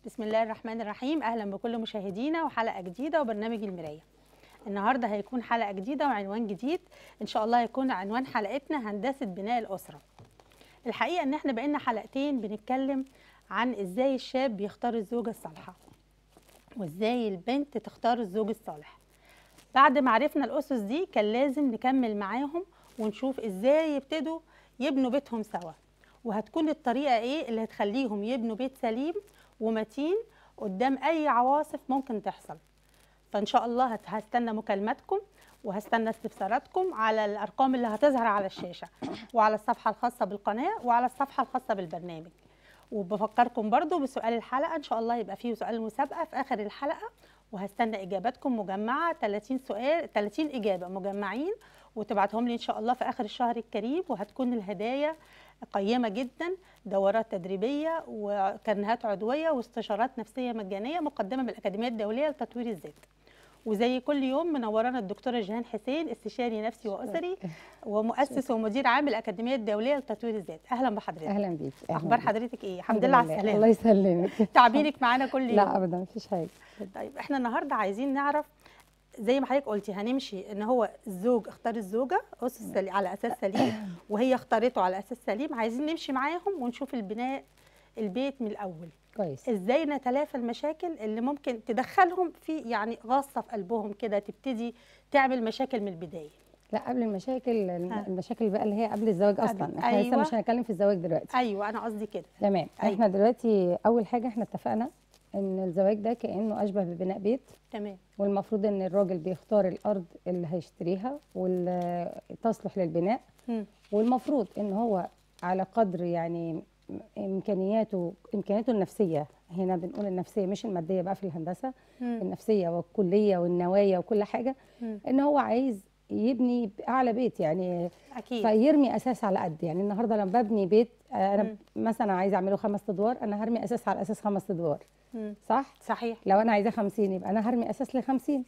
بسم الله الرحمن الرحيم اهلا بكل مشاهدينا وحلقه جديده وبرنامج المرايه النهارده هيكون حلقه جديده وعنوان جديد ان شاء الله هيكون عنوان حلقتنا هندسه بناء الاسره الحقيقه ان احنا بقينا حلقتين بنتكلم عن ازاي الشاب بيختار الزوجه الصالحه وازاي البنت تختار الزوج الصالح بعد ما عرفنا الاسس دي كان لازم نكمل معاهم ونشوف ازاي يبتدوا يبنوا بيتهم سوا وهتكون الطريقه ايه اللي هتخليهم يبنوا بيت سليم ومتين قدام اي عواصف ممكن تحصل فان شاء الله هت- هستنى مكالماتكم وهستنى استفساراتكم على الارقام اللي هتظهر على الشاشه وعلى الصفحه الخاصه بالقناه وعلى الصفحه الخاصه بالبرنامج وبفكركم برضو بسؤال الحلقه ان شاء الله يبقى فيه سؤال مسابقه في اخر الحلقه وهستنى اجاباتكم مجمعه 30 سؤال 30 اجابه مجمعين وتبعتهم لي ان شاء الله في اخر الشهر الكريم وهتكون الهدايا قيمه جدا دورات تدريبيه وكرنيهات عضويه واستشارات نفسيه مجانيه مقدمه من الاكاديميه الدوليه لتطوير الذات وزي كل يوم منورانا الدكتوره جيهان حسين استشاري نفسي واسري ومؤسس ومدير عام الاكاديميه الدوليه لتطوير الذات اهلا بحضرتك اهلا بيك أهلاً اخبار بيك. حضرتك ايه الحمد لله على الله السلامه يسلمك تعبيرك معانا كل يوم لا ابدا مفيش حاجه طيب احنا النهارده عايزين نعرف زي ما حضرتك قلتي هنمشي ان هو الزوج اختار الزوجه اسس سلي... على اساس سليم وهي اختارته على اساس سليم عايزين نمشي معاهم ونشوف البناء البيت من الاول كويس ازاي نتلافى المشاكل اللي ممكن تدخلهم في يعني غاصه في قلبهم كده تبتدي تعمل مشاكل من البدايه لا قبل المشاكل الم- ها. المشاكل بقى اللي هي قبل الزواج اصلا قبل- احنا لسه أيوة. مش هنتكلم في الزواج دلوقتي ايوه انا قصدي كده تمام أيوة. احنا دلوقتي اول حاجه احنا اتفقنا ان الزواج ده كانه اشبه ببناء بيت تمام والمفروض ان الراجل بيختار الارض اللي هيشتريها واللي تصلح للبناء مم. والمفروض ان هو على قدر يعني امكانياته امكانياته النفسيه هنا بنقول النفسيه مش الماديه بقى في الهندسه مم. النفسيه والكليه والنوايا وكل حاجه مم. ان هو عايز يبني اعلى بيت يعني اكيد فيرمي اساس على قد يعني النهارده لما ببني بيت آه، انا مم. مثلا عايزه اعمله خمس ادوار انا هرمي اساس على اساس خمس ادوار مم. صح صحيح لو انا عايزاه 50 يبقى انا هرمي اساس ل 50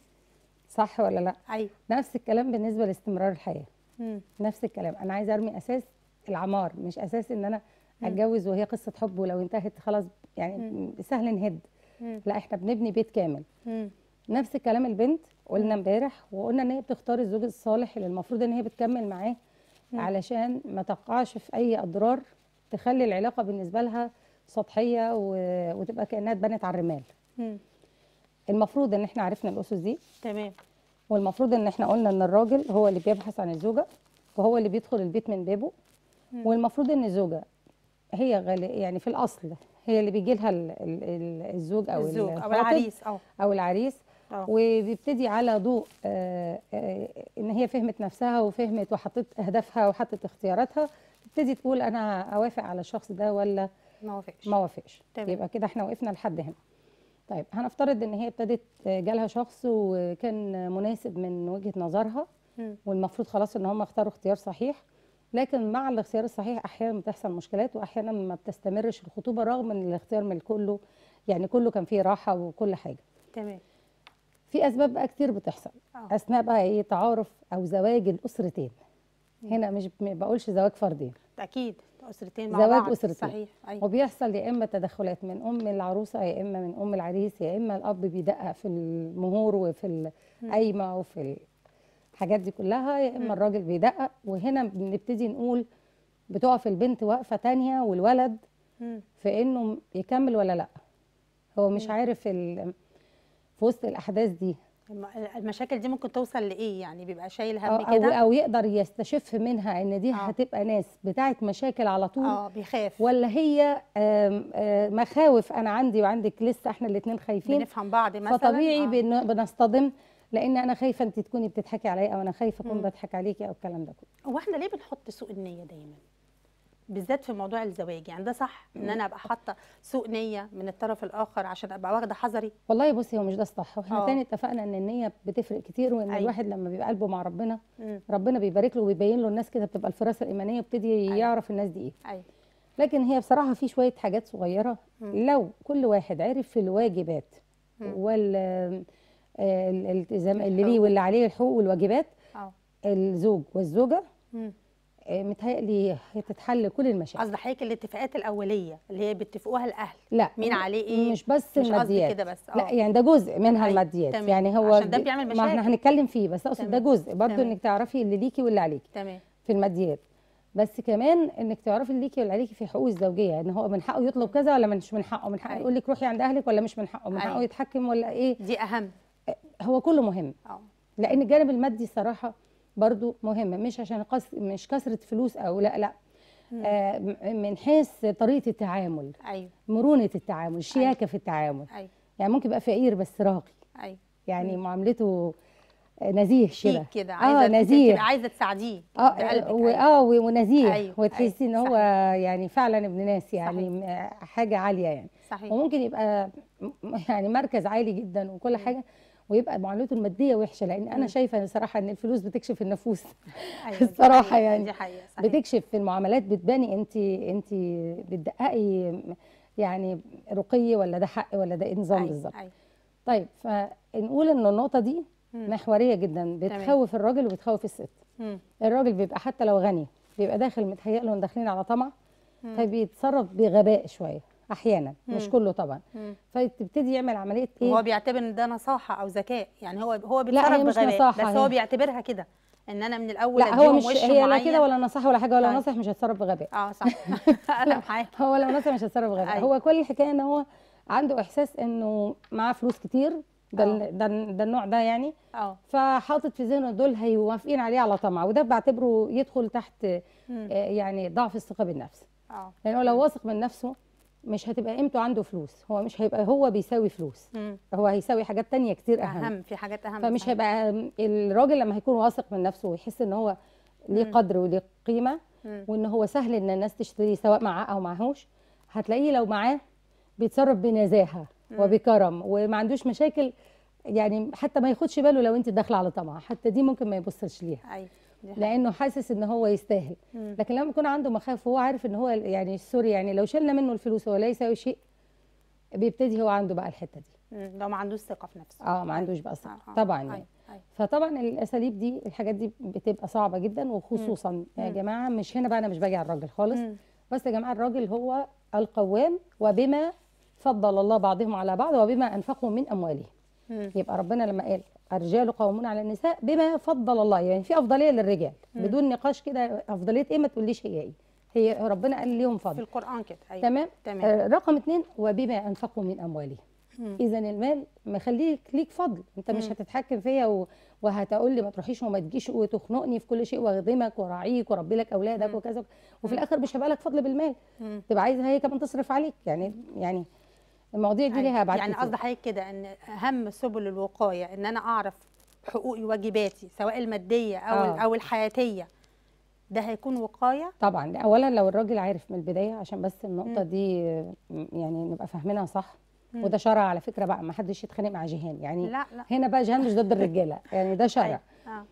صح ولا لا ايوه نفس الكلام بالنسبه لاستمرار الحياه مم. نفس الكلام انا عايزه ارمي اساس العمار مش اساس ان انا مم. اتجوز وهي قصه حب ولو انتهت خلاص يعني سهل نهد مم. لا احنا بنبني بيت كامل مم. نفس الكلام البنت قلنا امبارح وقلنا ان هي بتختار الزوج الصالح اللي المفروض ان هي بتكمل معاه مم. علشان ما تقعش في اي اضرار تخلي العلاقه بالنسبه لها سطحيه و... وتبقى كانها اتبنت على الرمال مم. المفروض ان احنا عرفنا الاسس دي تمام والمفروض ان احنا قلنا ان الراجل هو اللي بيبحث عن الزوجه وهو اللي بيدخل البيت من بابه مم. والمفروض ان الزوجه هي غالي يعني في الاصل هي اللي بيجي لها ال- ال- ال- الزوج او الزوج او الخاطب العريس اه او العريس اه وبيبتدي على ضوء آه، آه، ان هي فهمت نفسها وفهمت وحطت اهدافها وحطت اختياراتها تبتدي تقول انا اوافق على الشخص ده ولا ما وافقش ما وافقش تمام. يبقى كده احنا وقفنا لحد هنا طيب هنفترض ان هي ابتدت آه، جالها شخص وكان مناسب من وجهة نظرها مم. والمفروض خلاص ان هم اختاروا اختيار صحيح لكن مع الاختيار الصحيح احيانا بتحصل مشكلات واحيانا ما بتستمرش الخطوبه رغم ان الاختيار من كله يعني كله كان فيه راحه وكل حاجه تمام في اسباب بقى كتير بتحصل اه اثناء بقى ايه تعارف او زواج الاسرتين هنا مش ما بقولش زواج فردين اكيد اسرتين مع زواج بعض أسرتين. صحيح ايوه وبيحصل يا اما تدخلات من ام العروسه يا اما من ام العريس يا اما الاب بيدقق في المهور وفي القايمه وفي الحاجات دي كلها يا مم. اما الراجل بيدقق وهنا بنبتدي نقول بتقف البنت وقفه تانية والولد مم. في انه يكمل ولا لا هو مش مم. عارف ال- في وسط الاحداث دي الم- المشاكل دي ممكن توصل لايه يعني بيبقى شايل أو, هم أو, كده او يقدر يستشف منها ان دي آه. هتبقى ناس بتاعت مشاكل على طول اه بيخاف ولا هي آم، آم، مخاوف انا عندي وعندك لسه احنا الاثنين خايفين بنفهم بعض مثلا فطبيعي آه. بن- بنصطدم لان انا خايفه انت تكوني بتضحكي عليا او انا خايفه اكون مم. بضحك عليكي او الكلام ده كله هو احنا ليه بنحط سوء النيه دايما بالذات في موضوع الزواج يعني ده صح ان انا ابقى حاطه سوء نيه من الطرف الاخر عشان ابقى واخده حذري والله بصي هو مش ده الصح واحنا آه. تاني اتفقنا ان النيه بتفرق كتير وان أيوة. الواحد لما بيبقى قلبه مع ربنا مم. ربنا بيبارك له وبيبين له الناس كده بتبقى الفراسه الايمانيه وبتدي أيوة. يعرف الناس دي ايه ايوه لكن هي بصراحه في شويه حاجات صغيره مم. لو كل واحد عرف الواجبات مم. وال آه، الالتزام اللي الحقوق. ليه واللي عليه الحقوق والواجبات اه الزوج والزوجه مم. آه، متهيألي هتتحل كل المشاكل قصد حضرتك الاتفاقات الاوليه اللي هي بيتفقوها الاهل لا مين عليه ايه مش بس مش قصدي الماديات كده بس لا اه يعني ده جزء منها أيوة، الماديات تمام. يعني هو عشان ده دي- بيعمل ما مشاكل. احنا هنتكلم فيه بس اقصد ده تمام. جزء برضو تمام. انك تعرفي اللي ليكي واللي عليكي تمام في الماديات بس كمان انك تعرفي اللي ليكي واللي عليكي في حقوق الزوجيه ان هو من حقه يطلب كذا ولا مش من حقه من حقه أيوة. يقول لك روحي عند اهلك ولا مش من حقه من حقه أيوة. يتحكم ولا ايه دي اهم هو كله مهم اه لان الجانب المادي صراحه برضو مهم مش عشان قص... مش كثره فلوس او لا لا آه م- من حيث طريقه التعامل ايوه مرونه التعامل الشياكه في التعامل ايوه يعني ممكن يبقى فقير بس راقي ايوه يعني معاملته نزيه شيك كده كده اه عايزه نزيه تبقى عايزه تساعديه اه بقلبك و- أيوة. اه و- ونزيه أيوة، وتحسي ان أيوة، هو يعني فعلا ابن ناس يعني م- حاجه عاليه يعني صحيح وممكن يبقى م- يعني مركز عالي جدا وكل حاجه ويبقى معاملته الماديه وحشه لان انا مم. شايفه صراحه ان الفلوس بتكشف النفوس أيوة، دي الصراحة حقيقة، يعني دي حقيقه صحيح بتكشف في المعاملات بتباني انت انت بتدققي يعني رقي ولا ده حق ولا ده إيه نظام أيوة، بالظبط أيوة. طيب فنقول ان النقطه دي مم. محوريه جدا بتخوف الراجل وبتخوف الست مم. الراجل بيبقى حتى لو غني بيبقى داخل متهيأ له إن داخلين على طمع مم. فبيتصرف بغباء شويه احيانا مش مم. كله طبعا مم. فتبتدي يعمل عمليه ايه هو بيعتبر ان ده نصاحه او ذكاء يعني هو هو هي بيتصرف مش بغباء نصاحة، بس هو هي- بيعتبرها كده ان انا من الاول لا هو أديهم مش وش هي لا معين. كده ولا نصح ولا حاجه ولا طيب. نصح مش هيتصرف بغباء اه صح انا معاك هو لو نصح مش هيتصرف بغباء أيوة. هو كل الحكايه ان هو عنده احساس انه معاه فلوس كتير ده ال- ده ال- ده النوع ده يعني اه فحاطط في ذهنه دول هيوافقين عليه على طمع وده بعتبره يدخل تحت مم. آه، يعني ضعف الثقه بالنفس اه لانه لو واثق من نفسه مش هتبقى قيمته عنده فلوس هو مش هيبقى هو بيساوي فلوس مم. هو هيساوي حاجات تانية كتير اهم, اهم في حاجات اهم فمش صحيح. هيبقى الراجل لما هيكون واثق من نفسه ويحس ان هو ليه مم. قدر وليه قيمه مم. وان هو سهل ان الناس تشتريه سواء معاه او معهوش هتلاقيه لو معاه بيتصرف بنزاهه مم. وبكرم وما عندوش مشاكل يعني حتى ما ياخدش باله لو انت داخله على طمع حتى دي ممكن ما يبصش ليها ايوه دي حقيقة. لانه حاسس ان هو يستاهل مم. لكن لما يكون عنده مخاوف وهو عارف ان هو يعني سوري يعني لو شلنا منه الفلوس هو لا يساوي شيء بيبتدي هو عنده بقى الحته دي مم. لو ما عندوش ثقه في نفسه اه ما عندوش بقى ثقه آه، آه. طبعا يعني أيوة، أيوة. فطبعا الاساليب دي الحاجات دي بتبقى صعبه جدا وخصوصا يا مم. جماعه مش هنا بقى انا مش باجي على الراجل خالص مم. بس يا جماعه الراجل هو القوام وبما فضل الله بعضهم على بعض وبما انفقوا من اموالهم مم. يبقى ربنا لما قال الرجال قوامون على النساء بما فضل الله يعني في افضليه للرجال مم. بدون نقاش كده افضليه ايه ما تقوليش هي ايه هي ربنا قال ليهم في فضل القران كده ايوه تمام تمام آه رقم اتنين وبما انفقوا من اموالهم مم. اذا المال مخليك ليك فضل انت مش مم. هتتحكم فيا و... وهتقول لي ما تروحيش وما تجيش وتخنقني في كل شيء واخدمك وراعيك واربي لك اولادك مم. وكذا وفي مم. الاخر مش هيبقى لك فضل بالمال مم. تبقى عايزه هي كمان تصرف عليك يعني يعني المواضيع دي أيوة. ليها ابعاد يعني كتير. قصد حضرتك كده ان اهم سبل الوقايه ان انا اعرف حقوقي وواجباتي سواء الماديه او آه. او الحياتيه ده هيكون وقايه طبعا اولا لو الراجل عارف من البدايه عشان بس النقطه مم. دي م- يعني نبقى فاهمينها صح مم. وده شرع على فكره بقى ما حدش يتخانق مع جيهان يعني لا لا هنا بقى جيهان مش ضد الرجاله يعني ده شرع أيوة. اه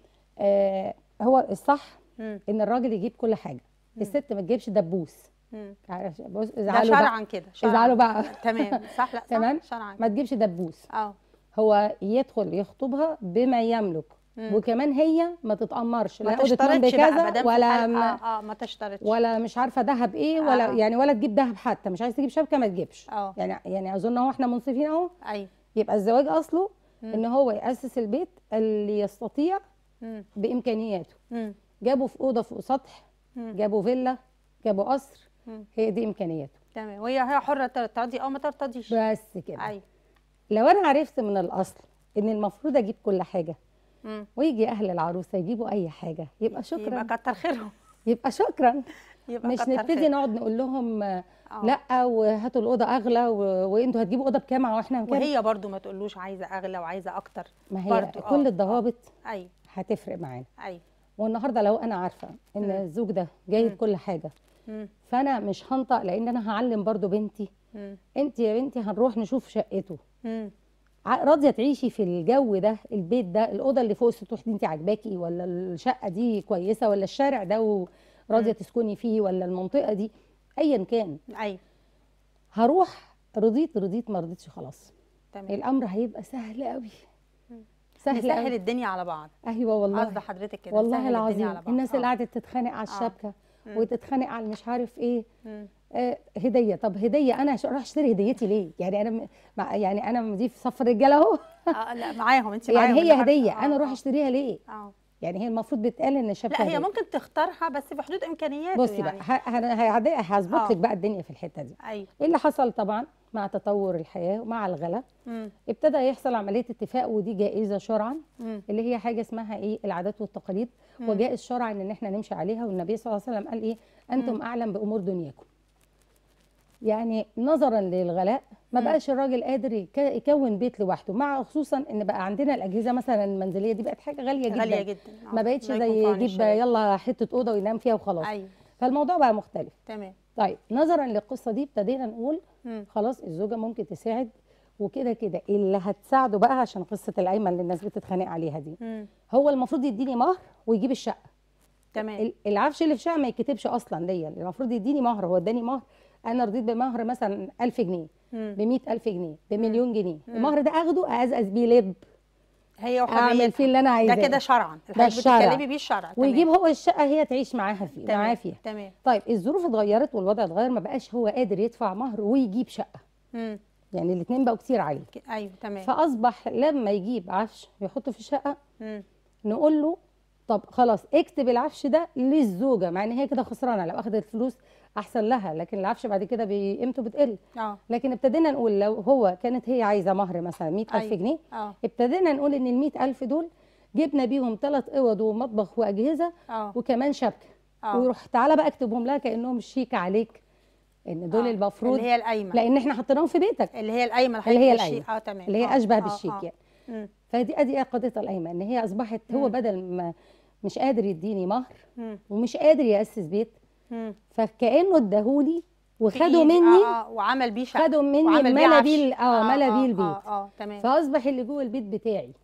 آه هو الصح مم. ان الراجل يجيب كل حاجه مم. الست ما تجيبش دبوس مم. عارف بص ده ازعلوا بقى شرعا كده شرعاً. ازعلوا بقى تمام صح لا صح تمام؟ شرعا ما تجيبش دبوس اه هو يدخل يخطبها بما يملك مم. وكمان هي ما تتامرش ما لا اوضه نوم تشترطش بقى بكذا مادام في ولا الحال- م- اه اه ما تشترطش ولا مش عارفه دهب ايه ولا آه. يعني ولا تجيب دهب حتى مش عايز تجيب شبكه ما تجيبش اه يعني يعني اظن اهو احنا منصفين اهو ايوه يبقى الزواج اصله مم. ان هو ياسس البيت اللي يستطيع مم. بامكانياته مم. جابوا في اوضه فوق سطح مم. جابوا فيلا جابوا قصر مم. هي دي امكانياته تمام وهي هي حره ترتضي او ما ترتضيش بس كده ايوه لو انا عرفت من الاصل ان المفروض اجيب كل حاجه مم. ويجي اهل العروسه يجيبوا اي حاجه يبقى شكرا يبقى كتر خيرهم يبقى شكرا يبقى مش كتر نبتدي خيرهم. نقعد نقول لهم آه، آه. لا وهاتوا الاوضه اغلى و- وانتوا هتجيبوا اوضه بكام واحنا بكام وهي برضو ما تقولوش عايزه اغلى وعايزه اكتر ما هي برضو، آه، كل آه. الضوابط ايوه هتفرق معانا ايوه والنهارده لو انا عارفه ان مم. الزوج ده جايب مم. كل حاجه مم. فانا مش هنطق لان انا هعلم برضو بنتي مم. انت يا بنتي هنروح نشوف شقته مم. ع- راضيه تعيشي في الجو ده البيت ده الاوضه اللي فوق السطوح دي انت عاجباكي ولا الشقه دي كويسه ولا الشارع ده وراضيه مم. تسكني فيه ولا المنطقه دي ايا كان ايوه هروح رضيت رضيت ما رضيتش خلاص تمام الامر هيبقى سهل قوي سهل نسهل أوي. الدنيا على بعض ايوه والله قصد حضرتك كده والله نسهل الدنيا العظيم على بعض. الناس اللي آه. قعدت تتخانق على الشبكه مم. وتتخانق على مش عارف ايه مم. آه هديه طب هديه انا ش- اروح اشتري هديتي ليه يعني انا م- مع يعني انا دي في صف الرجاله اهو اه لا معاهم انت معاهم يعني اللي هي عارفة. هديه آه، انا اروح آه. اشتريها ليه اه يعني هي المفروض بيتقال ان الشبكه لا هي هدية. ممكن تختارها بس في حدود امكانياته بصي يعني. بقى هظبط آه. لك بقى الدنيا في الحته دي ايوه ايه اللي حصل طبعا مع تطور الحياه ومع الغلا مم. ابتدى يحصل عمليه اتفاق ودي جائزه شرعا مم. اللي هي حاجه اسمها ايه العادات والتقاليد مم. وجائز شرعا ان احنا نمشي عليها والنبي صلى الله عليه وسلم قال ايه انتم اعلم بامور دنياكم يعني نظرا للغلاء ما مم. بقاش الراجل قادر يك- يكون بيت لوحده مع خصوصا ان بقى عندنا الاجهزه مثلا المنزليه دي بقت حاجه غاليه جدا غاليه جدا آه. ما بقتش الله يكون في زي عون يجيب الشباب. يلا حته اوضه وينام فيها وخلاص ايوه فالموضوع بقى مختلف تمام طيب نظرا للقصه دي ابتدينا نقول مم. خلاص الزوجه ممكن تساعد وكده كده اللي هتساعده بقى عشان قصه القايمه اللي الناس بتتخانق عليها دي مم. هو المفروض يديني مهر ويجيب الشقه تمام ال- العفش اللي في الشقه ما يتكتبش اصلا ليا المفروض يديني مهر هو اداني مهر انا رضيت بمهر مثلا 1000 جنيه مم. ب ألف جنيه بمليون جنيه مم. المهر ده اخده ازقز بيه لب هي اعمل وحريتها فيه اللي انا ده عايزاه كده شرعا ده الحاجات الشرع. بتتكلمي بيه الشرع تمام. ويجيب هو الشقه هي تعيش معاها فيه تمام. معاه فيها تمام طيب الظروف اتغيرت والوضع اتغير ما بقاش هو قادر يدفع مهر ويجيب شقه مم. يعني الاثنين بقوا كتير عليه ك- ايوه تمام فاصبح لما يجيب عفش ويحطه في الشقه مم. نقول له طب خلاص اكتب العفش ده للزوجه مع ان هي كده خسرانه لو اخذت فلوس احسن لها لكن العفش بعد كده بي- قيمته بتقل اه لكن ابتدينا نقول لو هو كانت هي عايزه مهر مثلا 100000 أيوة. جنيه اه ابتدينا نقول ان ال 100000 دول جبنا بيهم ثلاث اوض ومطبخ واجهزه اه وكمان شبكه اه ويروح تعالى بقى اكتبهم لها كانهم شيك عليك ان دول آه. المفروض اللي هي القايمه لان احنا حطيناهم في بيتك اللي هي القايمه اللي هي الحقيقية القايمة. الشيك. اه تمام اللي هي آه. اشبه آه. بالشيك آه. يعني مم. فدي ادي ايه قضيه القايمه ان هي اصبحت هو مم. بدل ما مش قادر يديني مهر مم. ومش قادر ياسس بيت مم. فكانه اداهولي في وخدوا إيدي. مني اه اه وعمل بيه شقه خدوا مني وعمل بيه ملا عفش. بيه ال- اه ملا بيه البيت اه اه تمام فاصبح اللي جوه البيت بتاعي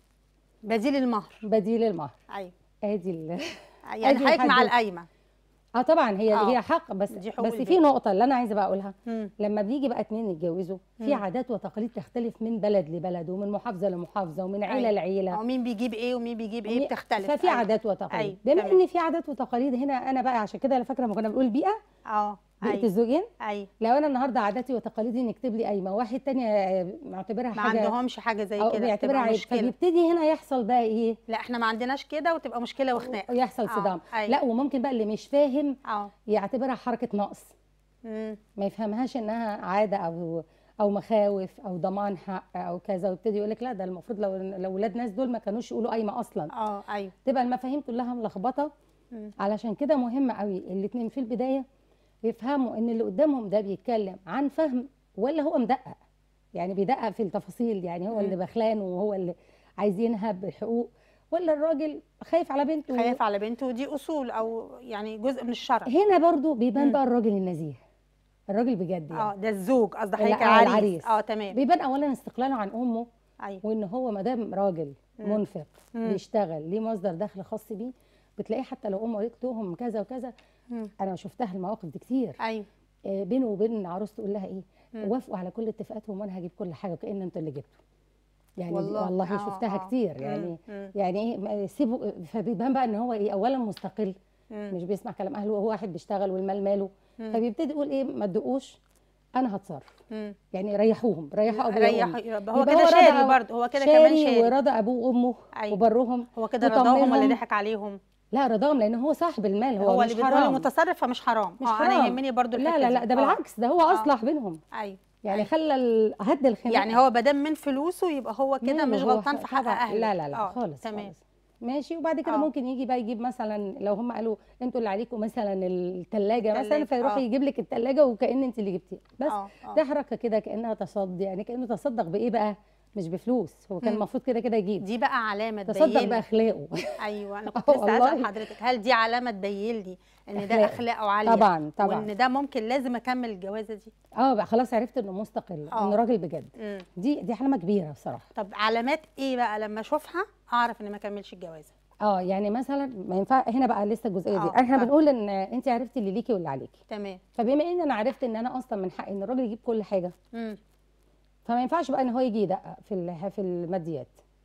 بديل المهر بديل المهر ايوه ادي ال- يعني أدي حضرتك مع الحدوتة. القايمه اه طبعا هي آه. هي حق بس دي حقوق بس في البيت. نقطه اللي انا عايزه بقى اقولها مم. لما بيجي بقى اتنين يتجوزوا في مم. عادات وتقاليد تختلف من بلد لبلد ومن محافظه لمحافظه ومن عيله أيوة. لعيله او مين بيجيب ايه ومين بيجيب ايه ومي- بتختلف ففي أيوة. عادات وتقاليد أيوة، بما تمام. ان في عادات وتقاليد هنا انا بقى عشان كده انا فاكره لما كنا بنقول بيئه اه بيئه ايوه الزوجين ايوه لو انا النهارده عاداتي وتقاليدي نكتب لي قايمه واحد تاني آه، معتبرها ما حاجه عندهمش حاجه زي او كده بيعتبرها بتبقى عيب مشكله فبيبتدي هنا يحصل بقى ايه لا احنا ما عندناش كده وتبقى مشكله وخناقه يحصل آه، صدام أيوة. لا وممكن بقى اللي مش فاهم اه يعتبرها حركه نقص مم. ما يفهمهاش انها عاده او او مخاوف او ضمان حق او كذا ويبتدي يقول لك لا ده المفروض لو لو ولاد ناس دول ما كانوش يقولوا قايمه اصلا اه ايوه تبقى المفاهيم كلها ملخبطه مم. علشان كده مهم قوي الاثنين في البدايه يفهموا ان اللي قدامهم ده بيتكلم عن فهم ولا هو مدقق يعني بيدقق في التفاصيل يعني هو مم. اللي بخلان وهو اللي عايز ينهب الحقوق ولا الراجل خايف على بنته خايف على بنته ودي اصول او يعني جزء من الشرع هنا برضو بيبان مم. بقى الراجل النزيه الراجل بجد يعني اه ده الزوج قصدي لا، حضرتك آه، العريس العريس. اه تمام بيبان اولا استقلاله عن امه ايوه وان هو ما دام راجل مم. منفق مم. بيشتغل ليه مصدر دخل خاص بيه بتلاقيه حتى لو امه قالت لهم كذا وكذا مم. انا شفتها المواقف دي كتير ايوه آه، بينه وبين عروسته تقول لها ايه مم. وافقوا على كل اتفاقاتهم وانا هجيب كل حاجه كأن انتوا اللي جبتوا يعني والله. والله, والله آه، شفتها آه. كتير مم. يعني مم. يعني ايه ما- سيبوا فبيبان بقى ان هو ايه اولا مستقل مم. مش بيسمع كلام اهله وهو واحد بيشتغل والمال ماله مم. فبيبتدي يقول ايه ما تدقوش انا هتصرف مم. يعني ريحوهم ريحوا ابوه ريح وأمه. يبقى هو يبقى كده هو شاري رضى- برضه هو كده كمان شاري ورضى ابوه وامه أيوة. وبرهم هو كده رضاهم ولا وطمنهم. ضحك عليهم لا رضاهم لان هو صاحب المال هو, هو مش اللي بتقولي حرام متصرف فمش حرام مش اه حرام انا يهمني برضه لا الحته لا لا دي. ده آه. بالعكس ده هو آه. اصلح بينهم ايوه يعني أيوة. خلى ال- هد الخناق يعني هو بدل من فلوسه يبقى هو كده ماله مش هو غلطان ح- في حق طبعاً. اهله لا لا لا آه، خالص تمام خالص ماشي وبعد كده آه. ممكن يجي بقى يجيب مثلا لو هم قالوا انتوا اللي عليكم مثلا الثلاجه مثلا التلاجة، فيروح آه. يجيب لك الثلاجه وكأن انت اللي جبتيها بس اه آه. ده حركه كده كانها تصدي يعني كانه تصدق بايه بقى مش بفلوس هو كان مم. المفروض كده كده يجيب دي بقى علامه تصدق تبين باخلاقه ايوه انا آه كنت لسه هسال والله. حضرتك هل دي علامه تبين لي ان ده أخلاقه. اخلاقه عاليه طبعا طبعا وان ده ممكن لازم اكمل الجوازه دي اه بقى خلاص عرفت انه مستقل آه. انه راجل بجد مم. دي دي علامه كبيره بصراحه طب علامات ايه بقى لما اشوفها اعرف اني ما اكملش الجوازه اه يعني مثلا ما ينفع هنا بقى لسه الجزئيه دي آه، احنا ف- بنقول ان انت عرفتي اللي ليكي واللي عليكي تمام فبما ان انا عرفت ان انا اصلا من حقي ان الراجل يجيب كل حاجه مم. فما ينفعش بقى ان هو يجي يدقق في ال- في الماديات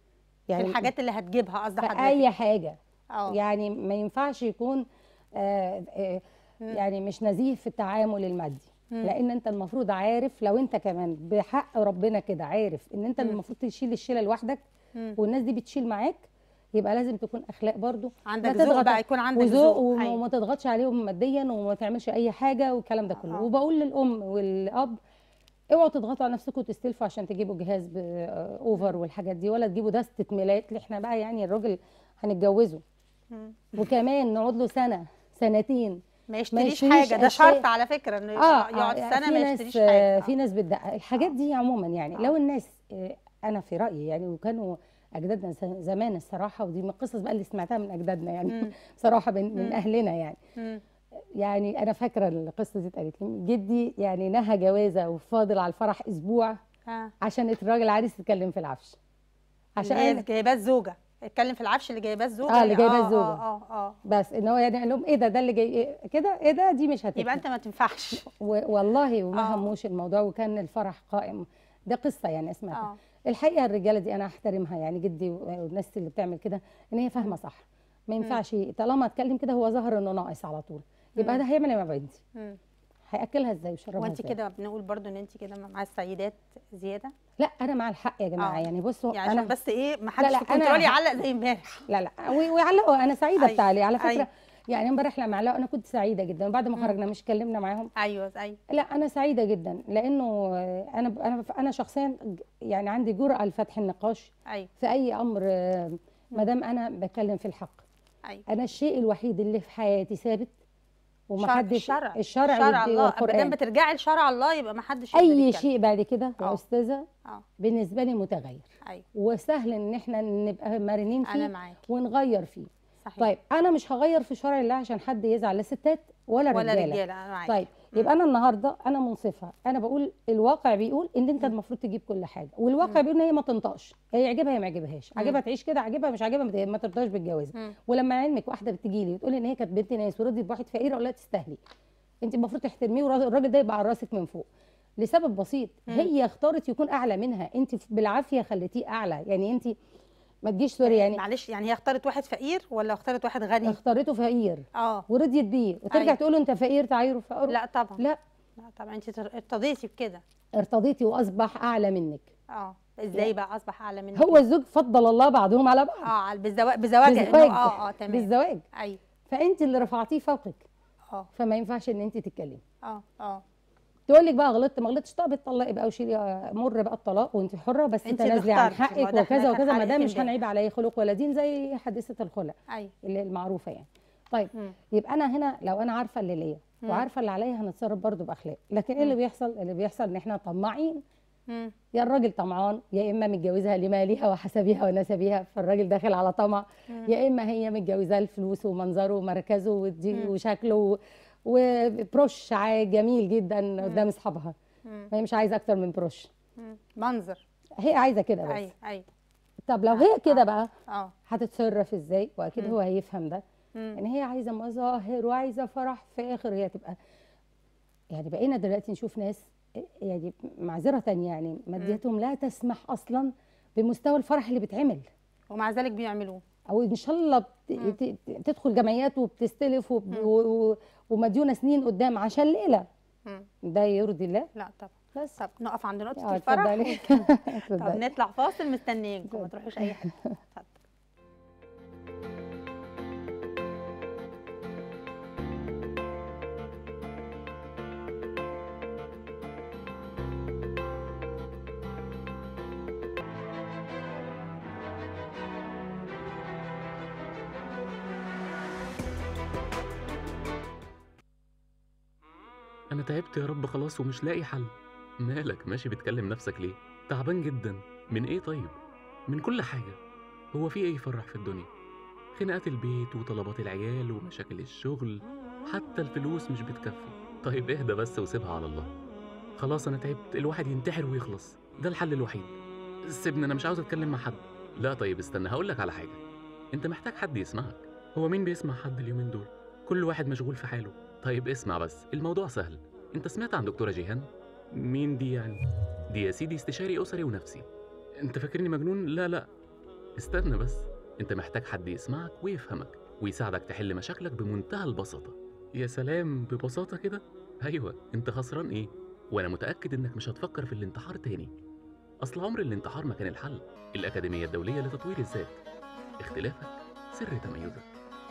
في الحاجات اللي هتجيبها قصد في حضرتك اي حاجه اه يعني ما ينفعش يكون آه، آه، مم. يعني مش نزيه في التعامل المادي مم. لان انت المفروض عارف لو انت كمان بحق ربنا كده عارف ان انت مم. المفروض تشيل الشيله لوحدك مم. والناس دي بتشيل معاك يبقى لازم تكون اخلاق برضو عندك ما ذوق تضغط- بقى يكون عندك وذوق ذوق وما أيوة. وما تضغطش عليهم ماديا وما تعملش اي حاجه والكلام ده كله آه. وبقول للام والاب اوعوا تضغطوا على نفسكم وتستلفوا عشان تجيبوا جهاز ب- آه، اوفر والحاجات دي ولا تجيبوا دستة ميلاد اللي احنا بقى يعني الراجل هنتجوزه مم. وكمان نقعد له سنه سنتين ما يشتريش يشتريش حاجه ده أشياء. شرط على فكره انه اه يبقى يقعد آه، سنه في ما ناس يشتريش آه، حاجه في ناس بتدقق الحاجات آه. دي عموما يعني آه. لو الناس آه، انا في رايي يعني وكانوا اجدادنا ز- زمان الصراحه ودي من القصص بقى اللي سمعتها من اجدادنا يعني مم. صراحه من, من مم. اهلنا يعني مم. يعني انا فاكره القصه دي اتقالت لي جدي يعني نهى جوازه وفاضل على الفرح اسبوع اه عشان الراجل عريس يتكلم في العفش عشان هي عشان جايباه الزوجه اتكلم في العفش اللي جايباه الزوجه آه، اللي جايباه اه الزوجة. اه اه اه بس ان هو يعني قال لهم ايه ده ده اللي جاي إيه كده ايه ده دي مش هتبقى يبقى انت ما تنفعش و- والله وما آه. هموش الموضوع وكان الفرح قائم ده قصه يعني سمعتها اه الحقيقه الرجاله دي انا احترمها يعني جدي و- والناس اللي بتعمل كده ان هي فاهمه صح ما ينفعش طالما اتكلم كده هو ظهر انه ناقص على طول يبقى مم. ده هيعمل ايه مع بنتي مم. هياكلها ازاي ويشربها وانت ازاي كده بنقول برضو ان انت كده مع السيدات زياده لا انا مع الحق يا جماعه آه. يعني بصوا يعني انا عشان بس ايه ما حدش لا، في أنا كنترول ه- يعلق زي امبارح لا لا وي- ويعلقوا انا سعيده أيوة، بتاعي على فكره أيوة. يعني امبارح لما علقوا انا كنت سعيده جدا وبعد ما مم. خرجنا مش اتكلمنا معاهم ايوه ايوه لا انا سعيده جدا لانه آه، انا انا انا شخصيا يعني عندي جرأه لفتح النقاش ايوه في اي امر آه، ما دام انا بتكلم في الحق ايوه انا الشيء الوحيد اللي في حياتي ثابت شرع ومحدش الشرع الشرع شرع والد- الله ما دام والقران بترجعي لشرع الله يبقى ما حدش يقدر اي يتكلم. شيء بعد كده آه. يا استاذه اه بالنسبه لي متغير ايوه وسهل ان احنا نبقى مرنين انا فيه معاك ونغير فيه صحيح طيب انا مش هغير في شرع الله عشان حد يزعل لا ستات ولا, ولا رجاله رجاله انا معاك طيب مم. يبقى انا النهارده انا منصفه انا بقول الواقع بيقول ان انت المفروض تجيب كل حاجه والواقع مم. بيقول ان هي ما تنطقش هي يعجبها هي ما يعجبهاش مم. عاجبها تعيش كده عاجبها مش عاجبها ما ت- ما ترضاش بالجواز مم. ولما علمك واحده بتجي لي وتقول لي ان هي كانت بنت ناس ورضيت بواحد فقير اقول لها تستاهلي انت المفروض تحترميه والراجل الراجل ده يبقى على راسك من فوق لسبب بسيط مم. هي اختارت يكون اعلى منها انت بالعافيه خليتيه اعلى يعني انت ما تجيش سوري يعني معلش يعني هي اختارت واحد فقير ولا اختارت واحد غني اختارته فقير اه ورضيت بيه وترجع أيوة. تقول له انت فقير تعايره فقر لا طبعا لا لا طبعا انت تر- ارتضيتي بكده ارتضيتي واصبح اعلى منك اه ازاي بقى اصبح اعلى منك هو الزوج فضل الله بعضهم على بعض اه بالزواج بزواج إنه- بالزواج اه اه تمام بالزواج ايوه فانت اللي رفعتيه فوقك اه فما ينفعش ان انت تتكلمي اه اه تقول لك بقى غلطت ما غلطتش طب اتطلقي بقى وشيلي مر بقى الطلاق وانت حره بس انت اللي تنازلي عن اخترتي، ما حقك ده وكذا احنا كان وكذا ما دام حلقة مش امبارح. هنعيب عليه خلق ولا دين زي حادثه الخلق ايوه اللي المعروفه يعني طيب مم. يبقى انا هنا لو انا عارفه اللي ليا مم. وعارفه اللي عليا هنتصرف برضو باخلاق لكن ايه اللي مم. بيحصل اللي بيحصل ان احنا طماعين مم. يا الراجل طمعان يا اما متجوزها لمالها وحسبها ونسبها فالراجل داخل على طمع مم. يا اما هي متجوزاه الفلوس ومنظره ومركزه ودي مم. وشكله و- وبروش عا- جميل جدا قدام اصحابها مم. هي مش عايزه اكتر من بروش مم. منظر هي عايزه كده بس ايوه ايوه طب لو آه، هي كده آه. بقى اه هتتصرف ازاي واكيد مم. هو هيفهم ده مم. ان هي عايزه مظاهر وعايزه فرح في اخر هي تبقى يعني بقينا دلوقتي نشوف ناس يعني معذره يعني مادياتهم لا تسمح اصلا بمستوى الفرح اللي بيتعمل ومع ذلك بيعملوه او ان شاء الله بت- مم. ت- ت- تدخل جمعيات وبتستلف وب- مم. و- و- ومديونه سنين قدام عشان ليله مم. ده يرضي الله لا طبعا بس طب نقف عند نقطه اه الفرح اتفضلي طب اتفضلي نطلع فاصل مستنيينكم ما اتفضل. تروحوش اي حته اتفضل أنا تعبت يا رب خلاص ومش لاقي حل مالك ماشي بتكلم نفسك ليه؟ تعبان جدا من إيه طيب؟ من كل حاجة هو في إيه يفرح في الدنيا؟ خناقات البيت وطلبات العيال ومشاكل الشغل حتى الفلوس مش بتكفي طيب اهدى بس وسيبها على الله خلاص أنا تعبت الواحد ينتحر ويخلص ده الحل الوحيد سيبني أنا مش عاوز أتكلم مع حد لا طيب استنى هقولك على حاجة أنت محتاج حد يسمعك هو مين بيسمع حد اليومين دول؟ كل واحد مشغول في حاله طيب اسمع بس الموضوع سهل انت سمعت عن دكتورة جيهان؟ مين دي يعني؟ دي يا سيدي استشاري أسري ونفسي انت فاكرني مجنون؟ لا لا استنى بس انت محتاج حد يسمعك ويفهمك ويساعدك تحل مشاكلك بمنتهى البساطة يا سلام ببساطة كده ايوه انت خسران ايه وانا متأكد انك مش هتفكر في الانتحار تاني اصل عمر الانتحار ما كان الحل الأكاديمية الدولية لتطوير الذات اختلافك سر تميزك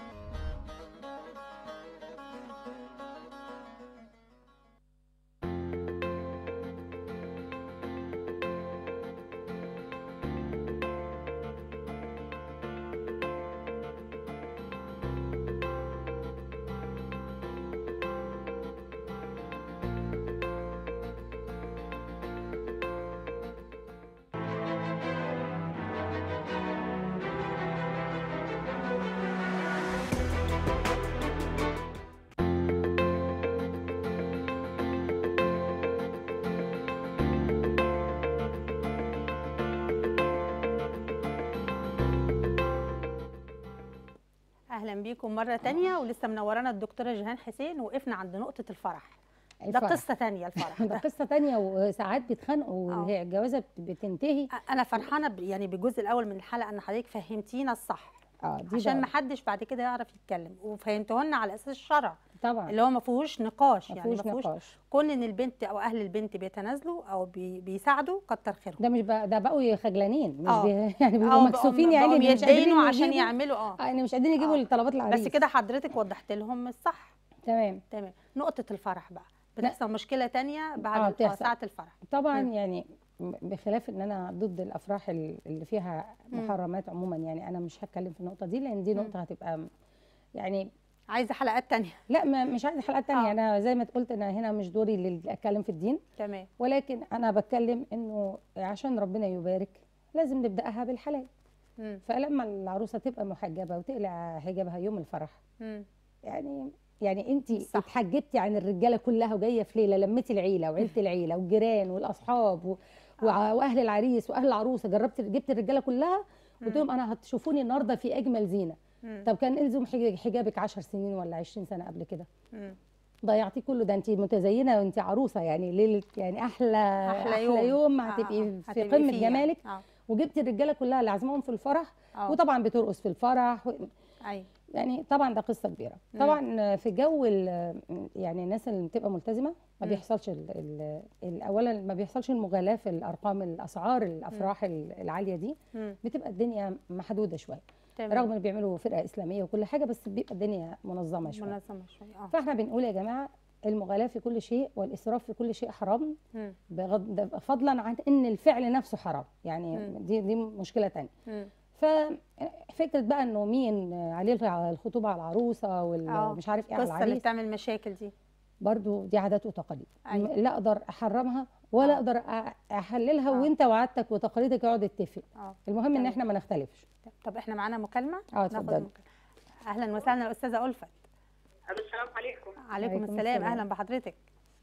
اهلا بيكم مره تانية ولسه منورانا الدكتوره جيهان حسين وقفنا عند نقطه الفرح ده الفرح. قصه تانية الفرح ده ده قصه تانية وساعات بيتخانقوا آه. واللي هي الجوازه بت- بتنتهي انا فرحانه ب- يعني بالجزء الاول من الحلقه ان حضرتك فهمتينا الصح اه دي عشان بقى. ما حدش بعد كده يعرف يتكلم وفهمته لنا على اساس الشرع طبعا اللي هو ما فيهوش نقاش ما يعني ما فيهوش فيهوش نقاش كون ان البنت او اهل البنت بيتنازلوا او بي بيساعدوا كتر خيرهم ده مش بقى ده بقوا خجلانين مش آه. بي... يعني أو بيبقوا بقوا- مكسوفين يعني بقوا إن مش قادرين يتدينوا عشان يجيبوا- يعملوا اه اه يعني مش قادرين يجيبوا آه. طلبات العريس بس كده حضرتك وضحت لهم الصح تمام تمام نقطه الفرح بقى بتحصل مشكله تانية بعد آه، آه بتحصل. ساعه الفرح طبعا مم. يعني م- بخلاف ان انا ضد الافراح ال- اللي فيها مم. محرمات عموما يعني انا مش هتكلم في النقطه دي لان دي مم. نقطه هتبقى م- يعني عايزه حلقات تانية لا ما مش عايزه حلقات تانية آه. انا زي ما قلت انا هنا مش دوري اللي اتكلم في الدين تمام ولكن انا بتكلم انه عشان ربنا يبارك لازم نبداها بالحلال مم. فلما العروسه تبقى محجبه وتقلع حجابها يوم الفرح مم. يعني يعني انت صح. اتحجبتي عن الرجاله كلها وجايه في ليله لميتي العيله وعيله العيله والجيران والاصحاب و... وع- واهل العريس واهل العروسه جربت جبت الرجاله كلها قلت لهم انا هتشوفوني النهارده في اجمل زينه مم. طب كان الزم حج- حجابك 10 سنين ولا 20 سنه قبل كده مم. ضيعتيه كله ده انت متزينه وانت عروسه يعني ليله يعني احلى احلى يوم, يوم آه، هتبقي آه، في هتبقي قمه فيه جمالك يعني. اه وجبتي الرجاله كلها اللي عازمهم في الفرح اه وطبعا بترقص في الفرح و... ايوه يعني طبعا ده قصه كبيره مم. طبعا في جو ال- يعني الناس اللي بتبقى ملتزمه ما مم. بيحصلش ال ال ال اولا ما بيحصلش المغالاه في الارقام الاسعار الافراح ال- العاليه دي مم. بتبقى الدنيا محدوده شويه تمام رغم ان بيعملوا فرقه اسلاميه وكل حاجه بس بيبقى الدنيا منظمه شويه منظمه شويه اه فاحنا بنقول يا جماعه المغالاه في كل شيء والاسراف في كل شيء حرام مم. بغض ده فضلا عن ان الفعل نفسه حرام يعني مم. دي دي مشكله تانية مم. ففكره بقى انه مين عليه الخطوبه على العروسه آه. والمش عارف ايه على القصه اللي العريس بتعمل مشاكل دي برضو دي عادات وتقاليد أيوة. م- لا اقدر احرمها ولا آه. اقدر أ- احللها آه. وانت وعادتك وتقاليدك يقعد يتفق اه المهم ان تمام. احنا ما نختلفش طب احنا معانا مكالمه اه ناخد اتفضلي مكالمة. اهلا وسهلا الاستاذه الفت السلام عليكم عليكم عليكم السلام السلام. اهلا بحضرتك